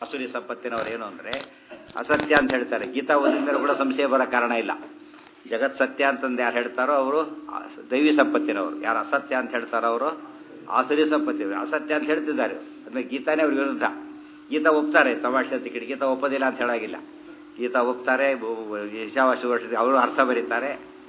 ಆಸುರಿ ಸಂಪತ್ತಿನವರು ಏನು ಅಂದರೆ ಅಸತ್ಯ ಅಂತ ಹೇಳ್ತಾರೆ ಗೀತಾ ಓದಿದ್ಮೇಲೆ ಕೂಡ ಸಂಶಯ ಬರೋ ಕಾರಣ ಇಲ್ಲ ಜಗತ್ ಸತ್ಯ ಅಂತಂದು ಯಾರು ಹೇಳ್ತಾರೋ ಅವರು ದೈವಿ ಸಂಪತ್ತಿನವರು ಯಾರು ಅಸತ್ಯ ಅಂತ ಹೇಳ್ತಾರೋ ಅವರು ಆಸುರಿ ಸಂಪತ್ತಿನವರು ಅಸತ್ಯ ಅಂತ ಹೇಳ್ತಿದ್ದಾರೆ ಅಂದ್ರೆ ಗೀತಾನೇ ಅವ್ರ ವಿರುದ್ಧ ಗೀತಾ ಒಪ್ತಾರೆ ತಮಾಷೆ ಅಂತ ಕಿಡಿ ಗೀತಾ ಒಪ್ಪೋದಿಲ್ಲ ಅಂತ ಹೇಳಾಗಿಲ್ಲ ಗೀತಾ ಒಪ್ತಾರೆ ಈಶಾವಾಸಿ ವರ್ಷದ ಅವರು ಅರ್ಥ ಬರೀತಾರೆ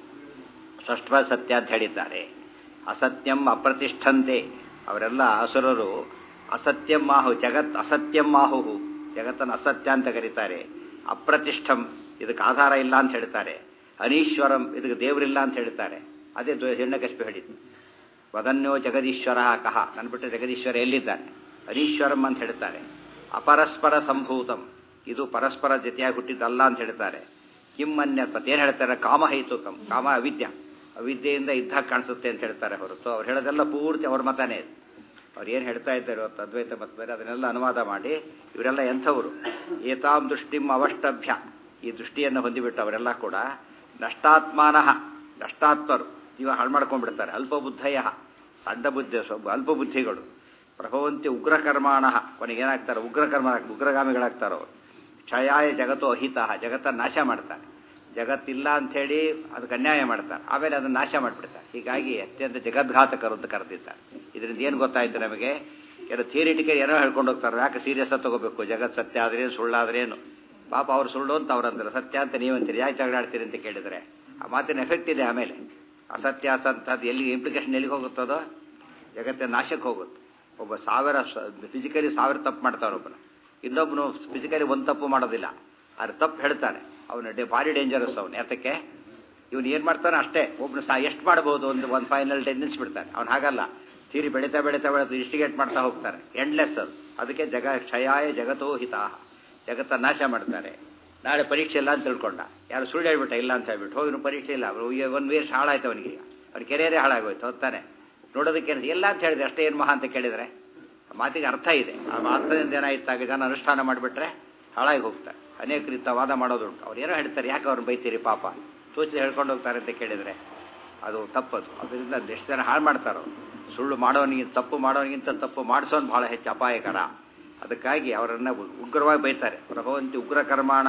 ಷಷ್ಠ ಸತ್ಯ ಅಂತ ಹೇಳಿದ್ದಾರೆ ಅಸತ್ಯಂ ಅಪ್ರತಿಷ್ಠಂತೆ ಅವರೆಲ್ಲ ಅಸುರರು ಅಸತ್ಯಂ ಮಾಹು ಜಗತ್ ಅಸತ್ಯಂ ಮಾಹು ಜಗತ್ತನ್ನು ಅಸತ್ಯ ಅಂತ ಕರೀತಾರೆ ಅಪ್ರತಿಷ್ಠಂ ಇದಕ್ಕೆ ಆಧಾರ ಇಲ್ಲ ಅಂತ ಹೇಳ್ತಾರೆ ಅನೀಶ್ವರಂ ಇದಕ್ಕೆ ದೇವರಿಲ್ಲ ಅಂತ ಹೇಳ್ತಾರೆ ಅದೇ ಹೆಣ್ಣಕಶ್ಪಿ ಹೇಳಿದ್ದು ವದನ್ಯೋ ಜಗದೀಶ್ವರ ಕಹ ನನ್ನ ಬಿಟ್ಟು ಜಗದೀಶ್ವರ ಎಲ್ಲಿದ್ದಾನೆ ಅನೀಶ್ವರಂ ಅಂತ ಹೇಳ್ತಾರೆ ಅಪರಸ್ಪರ ಸಂಭೂತಂ ಇದು ಪರಸ್ಪರ ಜೊತೆಯಾಗಿ ಹುಟ್ಟಿದ್ದಲ್ಲ ಅಂತ ಹೇಳ್ತಾರೆ ಕಿಮ್ಮನ್ಯ ಏನು ಹೇಳ್ತಾರೆ ಕಾಮಹೈತುಕಂ ಕಾಮ ಅವಿದ್ಯ ಅವಿದ್ಯೆಯಿಂದ ಇದ್ದಾಗ ಕಾಣಿಸುತ್ತೆ ಅಂತ ಹೇಳ್ತಾರೆ ಹೊರತು ಅವ್ರು ಹೇಳೋದೆಲ್ಲ ಪೂರ್ತಿ ಅವ್ರ ಮತನೇ ಅವ್ರು ಏನು ಹೇಳ್ತಾ ಇದ್ದಾರೆ ಇವತ್ತು ಅದ್ವೈತ ಮತ ಬೇರೆ ಅದನ್ನೆಲ್ಲ ಅನುವಾದ ಮಾಡಿ ಇವರೆಲ್ಲ ಎಂಥವರು ಏತಾಂ ದೃಷ್ಟಿಂ ಅವಷ್ಟಭ್ಯ ಈ ದೃಷ್ಟಿಯನ್ನು ಹೊಂದಿಬಿಟ್ಟು ಅವರೆಲ್ಲ ಕೂಡ ನಷ್ಟಾತ್ಮಾನಃ ನಷ್ಟಾತ್ಮರು ಜೀವ ಹಾಳು ಮಾಡ್ಕೊಂಡ್ಬಿಡ್ತಾರೆ ಅಲ್ಪಬುದ್ಧಯ ಸಣ್ಣ ಬುದ್ಧಿ ಅಲ್ಪ ಬುದ್ಧಿಗಳು ಪ್ರಭವಂತಿ ಉಗ್ರಕರ್ಮಾಣ ಕೊನೆಗೇನಾಗ್ತಾರೆ ಉಗ್ರಕರ್ಮ ಉಗ್ರಗಾಮಿಗಳಾಗ್ತಾರೆ ಅವರು ಕ್ಷಯಾಯ ಜಗತ್ತು ಅಹಿತ ಜಗತ್ತನ್ನು ನಾಶ ಮಾಡ್ತಾರೆ ಜಗತ್ತಿಲ್ಲ ಅಂಥೇಳಿ ಅದಕ್ಕೆ ಅನ್ಯಾಯ ಮಾಡ್ತಾರೆ ಆಮೇಲೆ ಅದನ್ನು ನಾಶ ಮಾಡಿಬಿಡ್ತಾರೆ ಹೀಗಾಗಿ ಅತ್ಯಂತ ಜಗದ್ಘಾತಕರು ಅಂತ ಕರೆದಿದ್ದಾರೆ ಇದರಿಂದ ಏನು ಗೊತ್ತಾಯ್ತು ನಮಗೆ ಕೆಲವು ಥಿಯರಿಟಿಕಲ್ ಏನೋ ಹೇಳ್ಕೊಂಡು ಹೋಗ್ತಾರೆ ಯಾಕೆ ಸೀರಿಯಸ್ ತಗೋಬೇಕು ಜಗತ್ ಸತ್ಯ ಆದ್ರೇನು ಸುಳ್ಳಾದ್ರೇನು ಪಾಪ ಅವ್ರು ಸುಳ್ಳು ಅಂತ ಅವ್ರಂತಾರೆ ಸತ್ಯ ಅಂತ ನೀವಂತೀರಿ ಯಾಕೆ ಜಗಳಾಡ್ತೀರಿ ಅಂತ ಕೇಳಿದರೆ ಆ ಮಾತಿನ ಎಫೆಕ್ಟ್ ಇದೆ ಆಮೇಲೆ ಅಸತ್ಯ ಅಸಂತದ್ದು ಎಲ್ಲಿ ಇಂಪ್ಲಿಕೇಶನ್ ಎಲ್ಲಿಗೆ ಹೋಗುತ್ತದೋ ಜಗತ್ತಿನ ನಾಶಕ್ಕೆ ಹೋಗುತ್ತೆ ಒಬ್ಬ ಸಾವಿರ ಫಿಸಿಕಲಿ ಸಾವಿರ ತಪ್ಪು ಮಾಡ್ತಾನೆ ಒಬ್ಬನು ಇನ್ನೊಬ್ಬನು ಫಿಸಿಕಲಿ ಒಂದು ತಪ್ಪು ಮಾಡೋದಿಲ್ಲ ಆದ್ರೆ ತಪ್ಪು ಹೇಳ್ತಾನೆ ಅವನು ಡೇ ಭಾರಿ ಡೇಂಜರಸ್ ಅವನು ಯಾತಕ್ಕೆ ಇವನು ಏನು ಮಾಡ್ತಾನೆ ಅಷ್ಟೇ ಒಬ್ಬನು ಸಹ ಎಷ್ಟು ಮಾಡ್ಬೋದು ಒಂದು ಒಂದು ಫೈನಲ್ ಟೆಂಡೆನ್ಸ್ ಬಿಡ್ತಾನೆ ಅವ್ನು ಹಾಗಲ್ಲ ತೀರಿ ಬೆಳೀತಾ ಬೆಳೀತಾ ಬೆಳೀತಾ ಇನ್ಸ್ಟಿಗೇಟ್ ಮಾಡ್ತಾ ಹೋಗ್ತಾರೆ ಎಂಡ್ಲೆಸ್ ಅದು ಅದಕ್ಕೆ ಜಗ ಕ್ಷಯಾಯ ಜಗತ್ತೋ ಹಿತ ಜಗತ್ತ ನಾಶ ಮಾಡ್ತಾರೆ ನಾಳೆ ಪರೀಕ್ಷೆ ಇಲ್ಲ ಅಂತ ತಿಳ್ಕೊಂಡ ಯಾರು ಸುಳ್ಳು ಹೇಳ್ಬಿಟ್ಟ ಇಲ್ಲ ಅಂತ ಹೇಳ್ಬಿಟ್ಟು ಹೋಗಿ ಪರೀಕ್ಷೆ ಇಲ್ಲ ಒಂದು ವೇರ್ಸ್ ಹಾಳಾಯ್ತು ಅವನಿಗೆ ಅವ್ನ ಕೆರಿಯರೇ ಹಾಳಾಗೋಯ್ತು ಹೊತ್ತಾನೆ ನೋಡೋದಕ್ಕೆ ಎಲ್ಲ ಅಂತ ಹೇಳಿದ್ರೆ ಅಷ್ಟೇ ಏನು ಮಹಾ ಅಂತ ಕೇಳಿದರೆ ಮಾತಿಗೆ ಅರ್ಥ ಇದೆ ಆ ಅರ್ಥದಿಂದ ಏನಾಯ್ತಾಗ ಜನ ಅನುಷ್ಠಾನ ಮಾಡಿಬಿಟ್ರೆ ಹಾಳಾಗಿ ಹೋಗ್ತಾರೆ ಅನೇಕ ರೀತಿಯ ವಾದ ಮಾಡೋದುಂಟು ಅವ್ರು ಏನೋ ಹೇಳ್ತಾರೆ ಯಾಕೆ ಅವ್ರನ್ನ ಬೈತೀರಿ ಪಾಪ ಸೂಚನೆ ಹೇಳ್ಕೊಂಡು ಹೋಗ್ತಾರೆ ಅಂತ ಕೇಳಿದರೆ ಅದು ತಪ್ಪದು ಅದರಿಂದ ಎಷ್ಟು ಜನ ಹಾಳು ಮಾಡ್ತಾರೋ ಸುಳ್ಳು ಮಾಡೋನಿಗಿಂತ ತಪ್ಪು ಮಾಡೋನಿಗಿಂತ ತಪ್ಪು ಮಾಡಿಸೋನು ಬಹಳ ಹೆಚ್ಚು ಅಪಾಯಕರ ಅದಕ್ಕಾಗಿ ಅವರನ್ನು ಉಗ್ರವಾಗಿ ಬೈತಾರೆ ಪ್ರಭವಂತಿ ಉಗ್ರಕರ್ಮಾಣ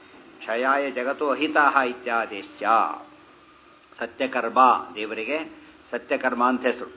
ಕ್ಷಯಾಯ ಜಗತ್ತು ಅಹಿತಾಹ ಇತ್ಯಾದಿಶ್ಚ ಸತ್ಯಕರ್ಮ ದೇವರಿಗೆ ಸತ್ಯಕರ್ಮ ಅಂತ ಹೆಸರು